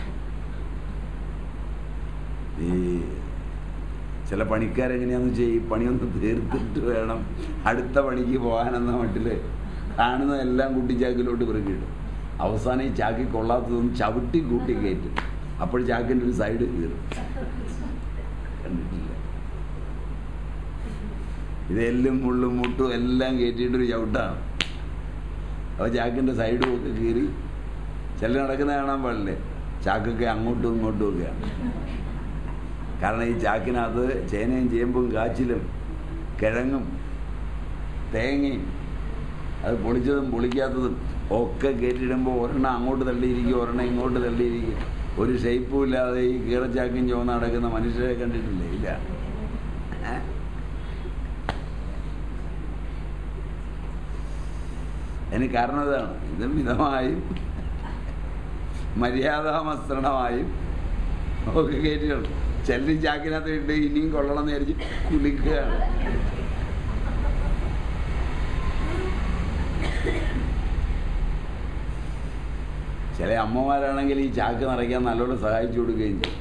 ഈ ചില പണിക്കാരെങ്ങനെയാണെന്ന് വെച്ചാൽ ഈ പണിയൊന്ന് തീർത്തിട്ട് വേണം അടുത്ത പണിക്ക് പോകാനെന്ന മട്ടിൽ കാണുന്നതെല്ലാം കുട്ടിച്ചാക്കിലോട്ട് പെറുക്കിയിടും അവസാനം ഈ ചാക്കി കൊള്ളാത്തതൊന്നും ചവിട്ടി കൂട്ടി കയറ്റും അപ്പോൾ ചാക്കിൻ്റെ ഒരു സൈഡ് കീറും കണ്ടിട്ടില്ല ഇതെല്ലും മുള്ളും മുട്ടും എല്ലാം കയറ്റിയിട്ടൊരു ചവിട്ടാണ് അപ്പോൾ ചാക്കിൻ്റെ സൈഡും ഒക്കെ കീറി ചില നടക്കുന്ന കാണാൻ പാടില്ലേ ചാക്കൊക്കെ അങ്ങോട്ടും ഇങ്ങോട്ടും ഒക്കെയാണ് കാരണം ഈ ചാക്കിനകത്ത് ചേനയും ചേമ്പും കാച്ചിലും കിഴങ്ങും തേങ്ങയും അത് പൊളിച്ചതും പൊളിക്കാത്തതും ഒക്കെ കയറ്റിയിടുമ്പോൾ ഒരെണ്ണം അങ്ങോട്ട് തള്ളിയിരിക്കും ഒരെണ്ണം ഇങ്ങോട്ട് തള്ളിയിരിക്കും ഒരു ഷേപ്പും ഇല്ലാതെ ഈ കീറച്ചാക്കും ചുവന്ന് നടക്കുന്ന മനുഷ്യരെ കണ്ടിട്ടില്ലേ ഇല്ല ഏ? അതിന് കാരണം ഇതാണ് ഇത് മിതമായും മര്യാദാമസ്രണമായും ഒക്കെ കയറ്റിയുള്ളൂ ചിലർ ചാക്കിനകത്ത് ഇട്ട് ഇനിയും കൊള്ളണം എന്ന് വിചാരിച്ച് കുളിക്കുകയാണ് ചില അമ്മമാരാണെങ്കിൽ ഈ ചാക്ക് നിറയ്ക്കാൻ നല്ലോണം സഹായിച്ചു കൊടുക്കുകയും ചെയ്യും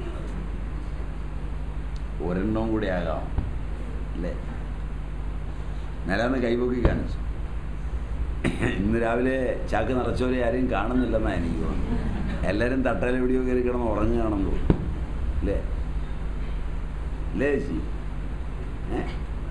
ഒരെണ്ണവും കൂടി ആകാം അല്ലേ നിലന്ന് കൈപൊക്കി കാണിച്ചു ഇന്ന് രാവിലെ ചാക്ക് നിറച്ചവരെ ആരെയും കാണുന്നില്ലെന്നാണ് എനിക്ക് തോന്നുന്നത് എല്ലാവരും തട്ടലെവിടെയോ കയറി കിടന്ന് ഉറങ്ങുകയാണെന്ന് തോന്നുന്നു അല്ലേ അല്ലേ ചേച്ചി ഏ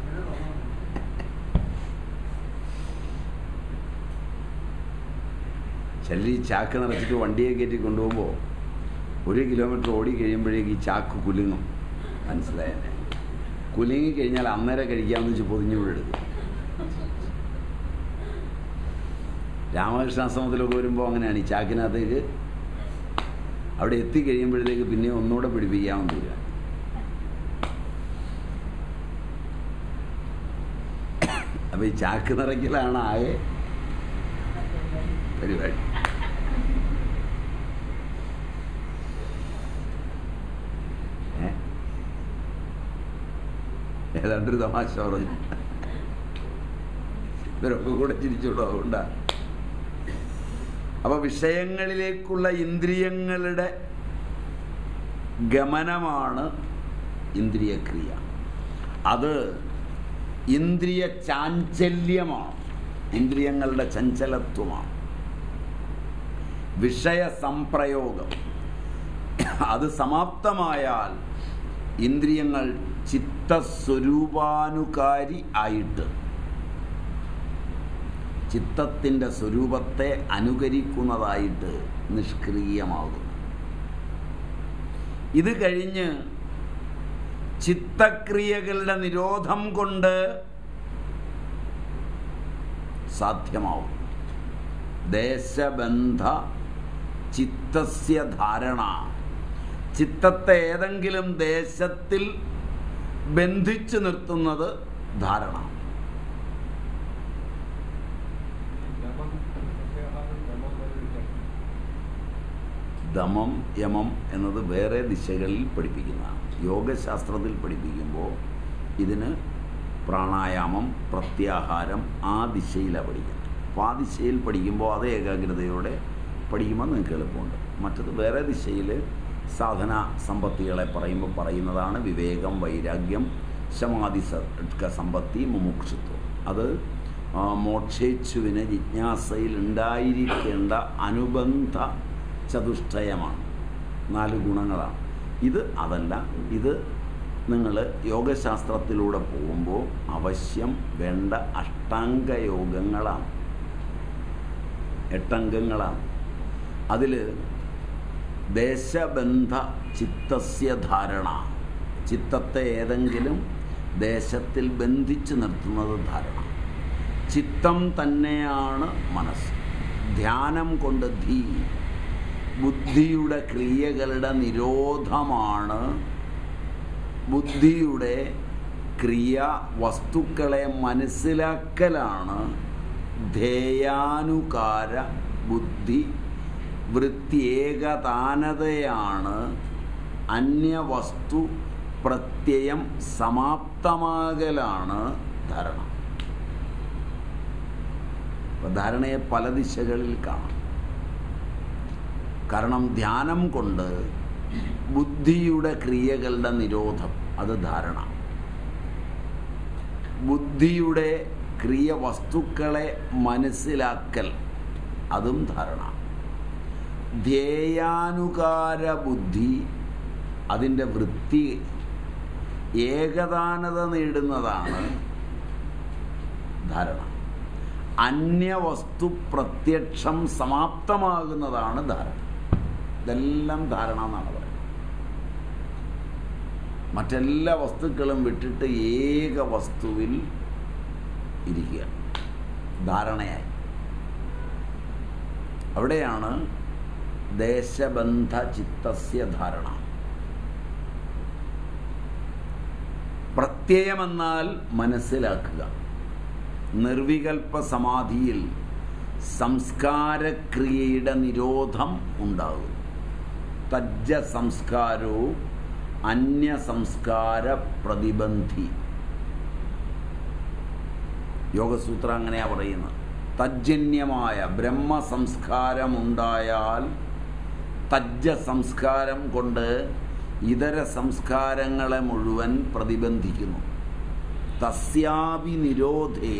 ചിലർ ഈ ചാക്ക് നിറച്ചിട്ട് വണ്ടിയെ കയറ്റി കൊണ്ടുപോകുമ്പോൾ ഒരു കിലോമീറ്റർ ഓടി കഴിയുമ്പോഴേക്ക് ഈ ചാക്ക് കുലുങ്ങും മനസ്സിലായല്ലേ കുലുങ്ങി കഴിഞ്ഞാൽ അന്നേരം കഴിക്കാമെന്ന് വെച്ച് പൊതിഞ്ഞുകൂടെ എടുക്കും രാമകൃഷ്ണാശ്രമത്തിലൊക്കെ വരുമ്പോൾ അങ്ങനെയാണ് ഈ ചാക്കിനകത്തേക്ക് അവിടെ എത്തിക്കഴിയുമ്പോഴത്തേക്ക് പിന്നെ ഒന്നുകൂടെ പിടിപ്പിക്കാമെന്ന് വരിക അപ്പൊ ഈ ചാക്ക് നിറയ്ക്കലാണ് ആകെ പരിപാടി ഏ? ഏതാണ്ടൊരു തമാശ പറഞ്ഞു ഇവരൊക്കെ കൂടെ ചിരിച്ചോളൂ അതുകൊണ്ടാ അപ്പൊ വിഷയങ്ങളിലേക്കുള്ള ഇന്ദ്രിയങ്ങളുടെ ഗമനമാണ് ഇന്ദ്രിയക്രിയ അത് ഇന്ദ്രിയ ചാഞ്ചല്യമാണ് ഇന്ദ്രിയങ്ങളുടെ ചഞ്ചലത്വമാണ് വിഷയ സംപ്രയോഗം അത് സമാപ്തമായാൽ ഇന്ദ്രിയങ്ങൾ ചിത്തസ്വരൂപാനുകാരി ആയിട്ട് ചിത്തത്തിൻ്റെ സ്വരൂപത്തെ അനുകരിക്കുന്നതായിട്ട് നിഷ്ക്രിയമാകുന്നു ഇത് കഴിഞ്ഞ് ചിത്തക്രിയകളുടെ നിരോധം കൊണ്ട് സാധ്യമാവും ദേശബന്ധ ചിത്തസ്യ ധാരണ ചിത്തത്തെ ഏതെങ്കിലും ദേശത്തിൽ ബന്ധിച്ചു നിർത്തുന്നത് ധാരണ ദമം യമം എന്നത് വേറെ ദിശകളിൽ പഠിപ്പിക്കുന്നതാണ് യോഗശാസ്ത്രത്തിൽ പഠിപ്പിക്കുമ്പോൾ ഇതിന് പ്രാണായാമം പ്രത്യാഹാരം ആ ദിശയിലാണ് പഠിക്കുന്നത് അപ്പോൾ ആ ദിശയിൽ പഠിക്കുമ്പോൾ അതേ ഏകാഗ്രതയോടെ പഠിക്കുമ്പോൾ നിങ്ങൾക്ക് എളുപ്പമുണ്ട് മറ്റത് വേറെ ദിശയിൽ സാധന സമ്പത്തികളെ പറയുമ്പോൾ പറയുന്നതാണ് വിവേകം വൈരാഗ്യം ശമാധി സ- സമ്പത്തി മുമുക്ഷുത്വം അത് ആ, മോക്ഷേച്ഛുവിന് ജിജ്ഞാസയിൽ ഉണ്ടായിരിക്കേണ്ട അനുബന്ധ ചതുഷ്ടയമാണ് നാല് ഗുണങ്ങളാണ് ഇത് അതല്ല ഇത് നിങ്ങൾ യോഗശാസ്ത്രത്തിലൂടെ പോകുമ്പോൾ അവശ്യം വേണ്ട അഷ്ടാംഗ യോഗങ്ങളാണ് എട്ടംഗങ്ങളാണ് അതിൽ ദേശബന്ധ ചിത്തസ്യ ധാരണ ചിത്തത്തെ ഏതെങ്കിലും ദേശത്തിൽ ബന്ധിച്ചു നിർത്തുന്നത് ധാരണ ചിത്തം തന്നെയാണ് മനസ്സ് ധ്യാനം കൊണ്ട് ധീ ബുദ്ധിയുടെ ക്രിയകളുടെ നിരോധമാണ് ബുദ്ധിയുടെ ക്രിയ വസ്തുക്കളെ മനസ്സിലാക്കലാണ് ധേയാനുകാര ബുദ്ധി വൃത്തിയേകതാനതയാണ് അന്യവസ്തു പ്രത്യയം സമാപ്തമാകലാണ് ധാരണ അപ്പൊ ധാരണയെ പല ദിശകളിൽ കാണാം കാരണം ധ്യാനം കൊണ്ട് ബുദ്ധിയുടെ ക്രിയകളുടെ നിരോധം അത് ധാരണ ബുദ്ധിയുടെ ക്രിയ വസ്തുക്കളെ മനസ്സിലാക്കൽ അതും ധാരണ ധ്യേയാനുകാര ബുദ്ധി അതിൻ്റെ വൃത്തി ഏകദാനത നേടുന്നതാണ് ധാരണ അന്യവസ്തു പ്രത്യക്ഷം സമാപ്തമാകുന്നതാണ് ധാരണ ഇതെല്ലാം ധാരണ എന്നാണ് പറയുന്നത് മറ്റെല്ലാ വസ്തുക്കളും വിട്ടിട്ട് ഏക വസ്തുവിൽ ഇരിക്കുക ധാരണയായി അവിടെയാണ് ദേശബന്ധ ചിത്തസ്യ ധാരണ പ്രത്യയമെന്നാൽ മനസ്സിലാക്കുക നിർവികൽപ്പ സമാധിയിൽ സംസ്കാരക്രിയയുടെ നിരോധം ഉണ്ടാകും തജ്ജ സംസ്കാരവും അന്യ സംസ്കാര പ്രതിബന്ധി യോഗസൂത്രം അങ്ങനെയാ പറയുന്നത് തജ്ജന്യമായ ബ്രഹ്മ സംസ്കാരമുണ്ടായാൽ തജ്ജ സംസ്കാരം കൊണ്ട് ഇതര സംസ്കാരങ്ങളെ മുഴുവൻ പ്രതിബന്ധിക്കുന്നു തസ്യാപി നിരോധേ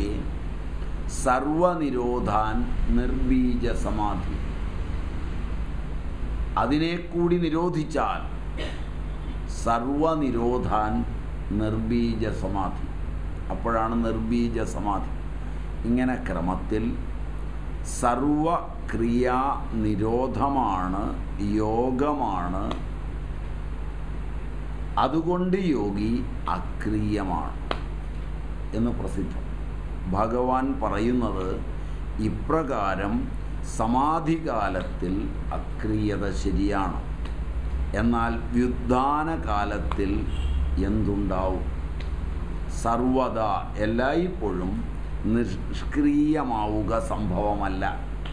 സർവനിരോധാൻ നിർബീജ സമാധി അതിനെ കൂടി നിരോധിച്ചാൽ സർവനിരോധാൻ നിർബീജ സമാധി അപ്പോഴാണ് നിർബീജ സമാധി ഇങ്ങനെ ക്രമത്തിൽ സർവക്രിയാ നിരോധമാണ് യോഗമാണ് അതുകൊണ്ട് യോഗി അക്രിയമാണ് എന്ന് പ്രസിദ്ധം ഭഗവാൻ പറയുന്നത് ഇപ്രകാരം സമാധികാലത്തിൽ അക്രിയത ശരിയാണ് എന്നാൽ വ്യുദ്ധാന കാലത്തിൽ എന്തുണ്ടാവും സർവത എല്ലായ്പ്പോഴും നിഷ്ക്രിയമാവുക സംഭവമല്ല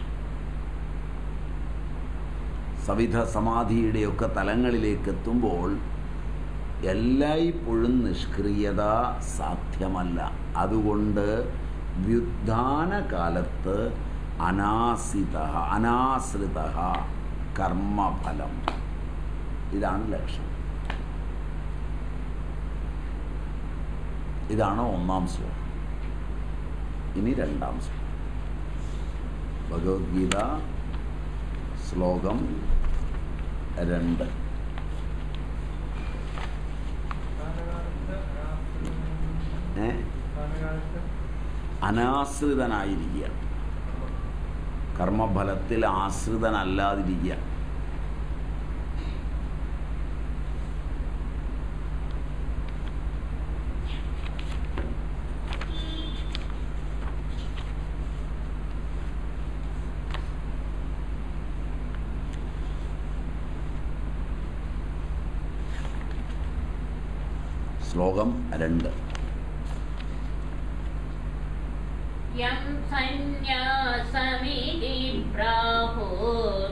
സവിധ സമാധിയുടെയൊക്കെ തലങ്ങളിലേക്ക് എത്തുമ്പോൾ എല്ലായ്പ്പോഴും നിഷ്ക്രിയത സാധ്യമല്ല അതുകൊണ്ട് വ്യുദ്ധാന കാലത്ത് അനാസിത അനാശ്രിത കർമ്മഫലം ഇതാണ് ലക്ഷ്യം ഇതാണ് ഒന്നാം ശ്ലോകം ഇനി രണ്ടാം ശ്ലോകം ഭഗവത്ഗീത ശ്ലോകം രണ്ട് ഏ അനാശ്രിതനായിരിക്കുക കർമ്മഫലത്തിൽ ആശ്രിതനല്ലാതിരിക്കുക ശ്ലോകം രണ്ട് യം സന്യാസമിതി പ്രാഹുർ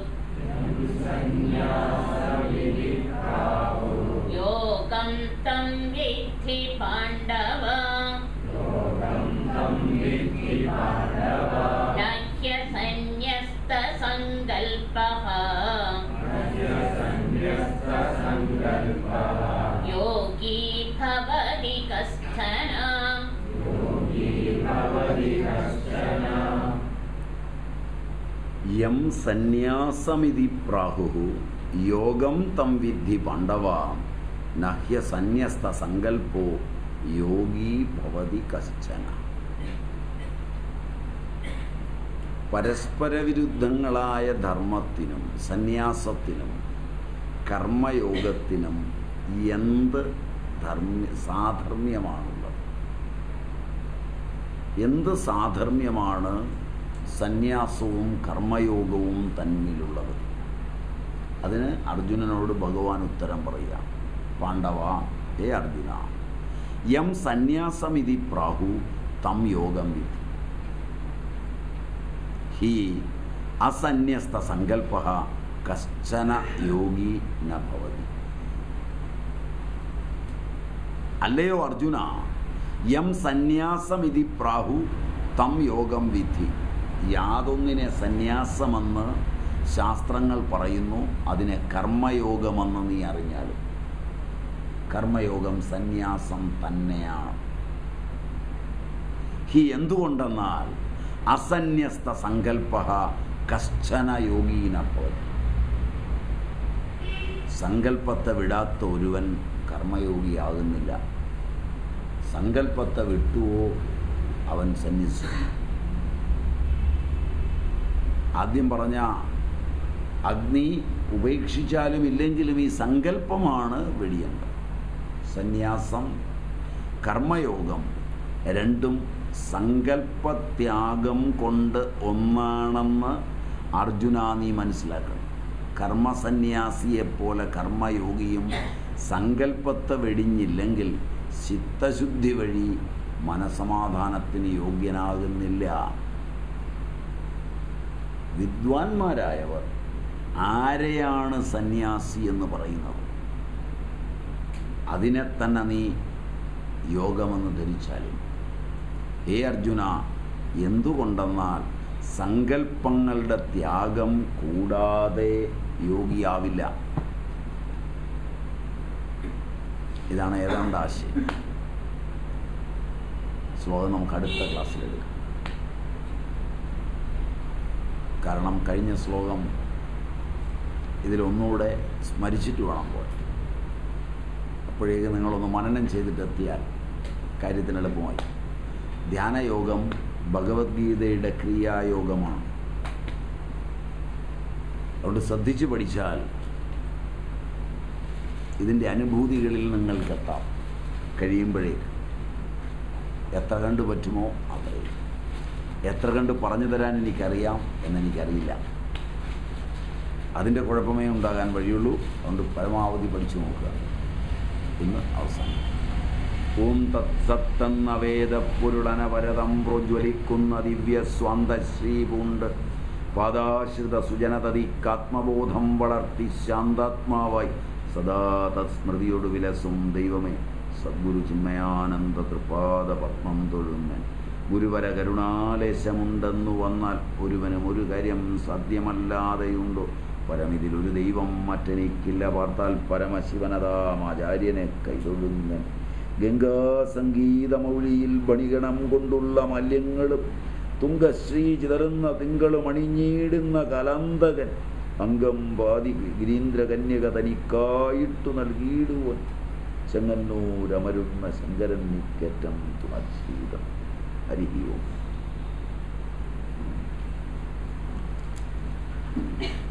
യോഗം തം വിദ്ധി പാണ്ഡവ നഹ്യ സന്യസ്ത സങ്കൽപഃ യോഗീ ഭവതി കശ്ചന യം സന്യാസമിതി പ്രാഹു യോഗം തം വിദ്ധി പാണ്ഡവ നഹ്യ സന്യസ്ത സങ്കൽപ്പോ യോഗീ ഭവതി കശ്ചന പരസ്പര വിരുദ്ധങ്ങളായ ധർമ്മത്തിനും സന്യാസത്തിനും കർമ്മയോഗത്തിനും എന്ത് ധർമ്മ സാധർമ്യമാണുള്ളത് എന്ത് സാധർമ്യമാണ് സന്യാസവും കർമ്മയോഗവും തമ്മിലുള്ളത് അതിന് അർജുനനോട് ഭഗവാൻ ഉത്തരം പറയുക പാണ്ഡവ ഹേ അർജുന യം സന്യാസമിതി പ്രാഹു തം യോഗം വിധി ഹി അസന്യസ്ത സങ്കല്പ കശ്ചന യോഗി ന ഭവതി അല്ലയോ അർജുന യം സന്യാസമിതി പ്രാഹു തം യോഗം വിധി യാതൊന്നിനെ സന്യാസമെന്ന് ശാസ്ത്രങ്ങൾ പറയുന്നു അതിനെ കർമ്മയോഗമെന്ന് നീ അറിഞ്ഞാലും കർമ്മയോഗം സന്യാസം തന്നെയാണ് ഹി എന്തുകൊണ്ടെന്നാൽ അസന്യസ്ത സങ്കല്പ കശ്ചന യോഗീന ഭവതി സങ്കല്പത്തെ വിടാത്ത ഒരുവൻ കർമ്മയോഗിയാകുന്നില്ല സങ്കല്പത്തെ വിട്ടുവോ അവൻ സന്യസിക്കും ആദ്യം പറഞ്ഞ അഗ്നി ഉപേക്ഷിച്ചാലും ഇല്ലെങ്കിലും ഈ സങ്കല്പമാണ് വെടിയേണ്ടത് സന്യാസം കർമ്മയോഗം രണ്ടും സങ്കല്പത്യാഗം കൊണ്ട് ഒന്നാണെന്ന് അർജുന നീ മനസ്സിലാക്കണം കർമ്മസന്യാസിയെപ്പോലെ കർമ്മയോഗിയും സങ്കല്പത്തെ വെടിഞ്ഞില്ലെങ്കിൽ ചിത്തശുദ്ധി വഴി മനസമാധാനത്തിന് യോഗ്യനാകുന്നില്ല വിദ്വാൻമാരായവർ ആരെയാണ് സന്യാസി എന്ന് പറയുന്നത് അതിനെ തന്നെ നീ യോഗമെന്ന് ധരിച്ചാലും ഹേ അർജുന എന്തുകൊണ്ടെന്നാൽ സങ്കല്പങ്ങളുടെ ത്യാഗം കൂടാതെ യോഗിയാവില്ല ഇതാണ് ഏതാണ്ട് ആശയം ശ്ലോകം നമുക്ക് അടുത്ത ക്ലാസ്സിലെടുക്കാം കാരണം കഴിഞ്ഞ ശ്ലോകം ഇതിലൊന്നുകൂടെ സ്മരിച്ചിട്ട് വേണം പോകാൻ അപ്പോഴേക്ക് നിങ്ങളൊന്ന് മനനം ചെയ്തിട്ടെത്തിയാൽ കാര്യത്തിന് എളുപ്പമായി ധ്യാനയോഗം ഭഗവത്ഗീതയുടെ ക്രിയായോഗമാണ് അതുകൊണ്ട് ശ്രദ്ധിച്ച് പഠിച്ചാൽ ഇതിൻ്റെ അനുഭൂതികളിൽ നിങ്ങൾക്കെത്താം കഴിയുമ്പോഴേക്ക് എത്ര കണ്ട് പറ്റുമോ അത്രയും എത്ര കണ്ട് പറഞ്ഞു തരാൻ എനിക്കറിയാം എന്നെനിക്കറിയില്ല അതിൻ്റെ കുഴപ്പമേ ഉണ്ടാകാൻ വഴിയുള്ളൂ അതുകൊണ്ട് പരമാവധി പഠിച്ചു നോക്കുക ഇന്ന് അവസാനം ഓം തത്സത്തെന്ന വേദപ്പൊരുളനവരതം പ്രോജ്വലിക്കുന്ന ദിവ്യ സ്വാന്തശ്രീ പൂണ്ട് പാദാശ്രിത സുജനതതിക്കാത്മബോധം വളർത്തി ശാന്താത്മാവായി സദാ തത്സ്മൃതിയോട് വിലസും ദൈവമേ സദ്ഗുരു ചിന്മയാനന്ദ തൃപാദ പത്മം തൊഴുന്നൻ ഗുരുവര കരുണാലേശമുണ്ടെന്നു വന്നാൽ ഒരുവനും ഒരു കാര്യം സാധ്യമല്ലാതെയുണ്ടോ പരമിതിലൊരു ദൈവം മറ്റെനിക്കില്ല പാർത്താൽ പരമശിവനതാമാചാര്യനെ കൈതൊഴുന്നൻ ഗംഗാ സംഗീതമൗഴിയിൽ ബണിഗണം കൊണ്ടുള്ള മല്യങ്ങളും തുങ്കശ്രീ ചിതറുന്ന തിങ്കളും അണിഞ്ഞിടുന്ന കലന്തകൻ അംഗം പാതി ഗിരീന്ദ്ര കന്യക തനിക്കായിട്ടു നൽകിയിടുവൻ ചെങ്ങന്നൂരമരുന്ന ശങ്കരൻ നിക്കറ്റം തുണച്ചീതം ഹരി ഓം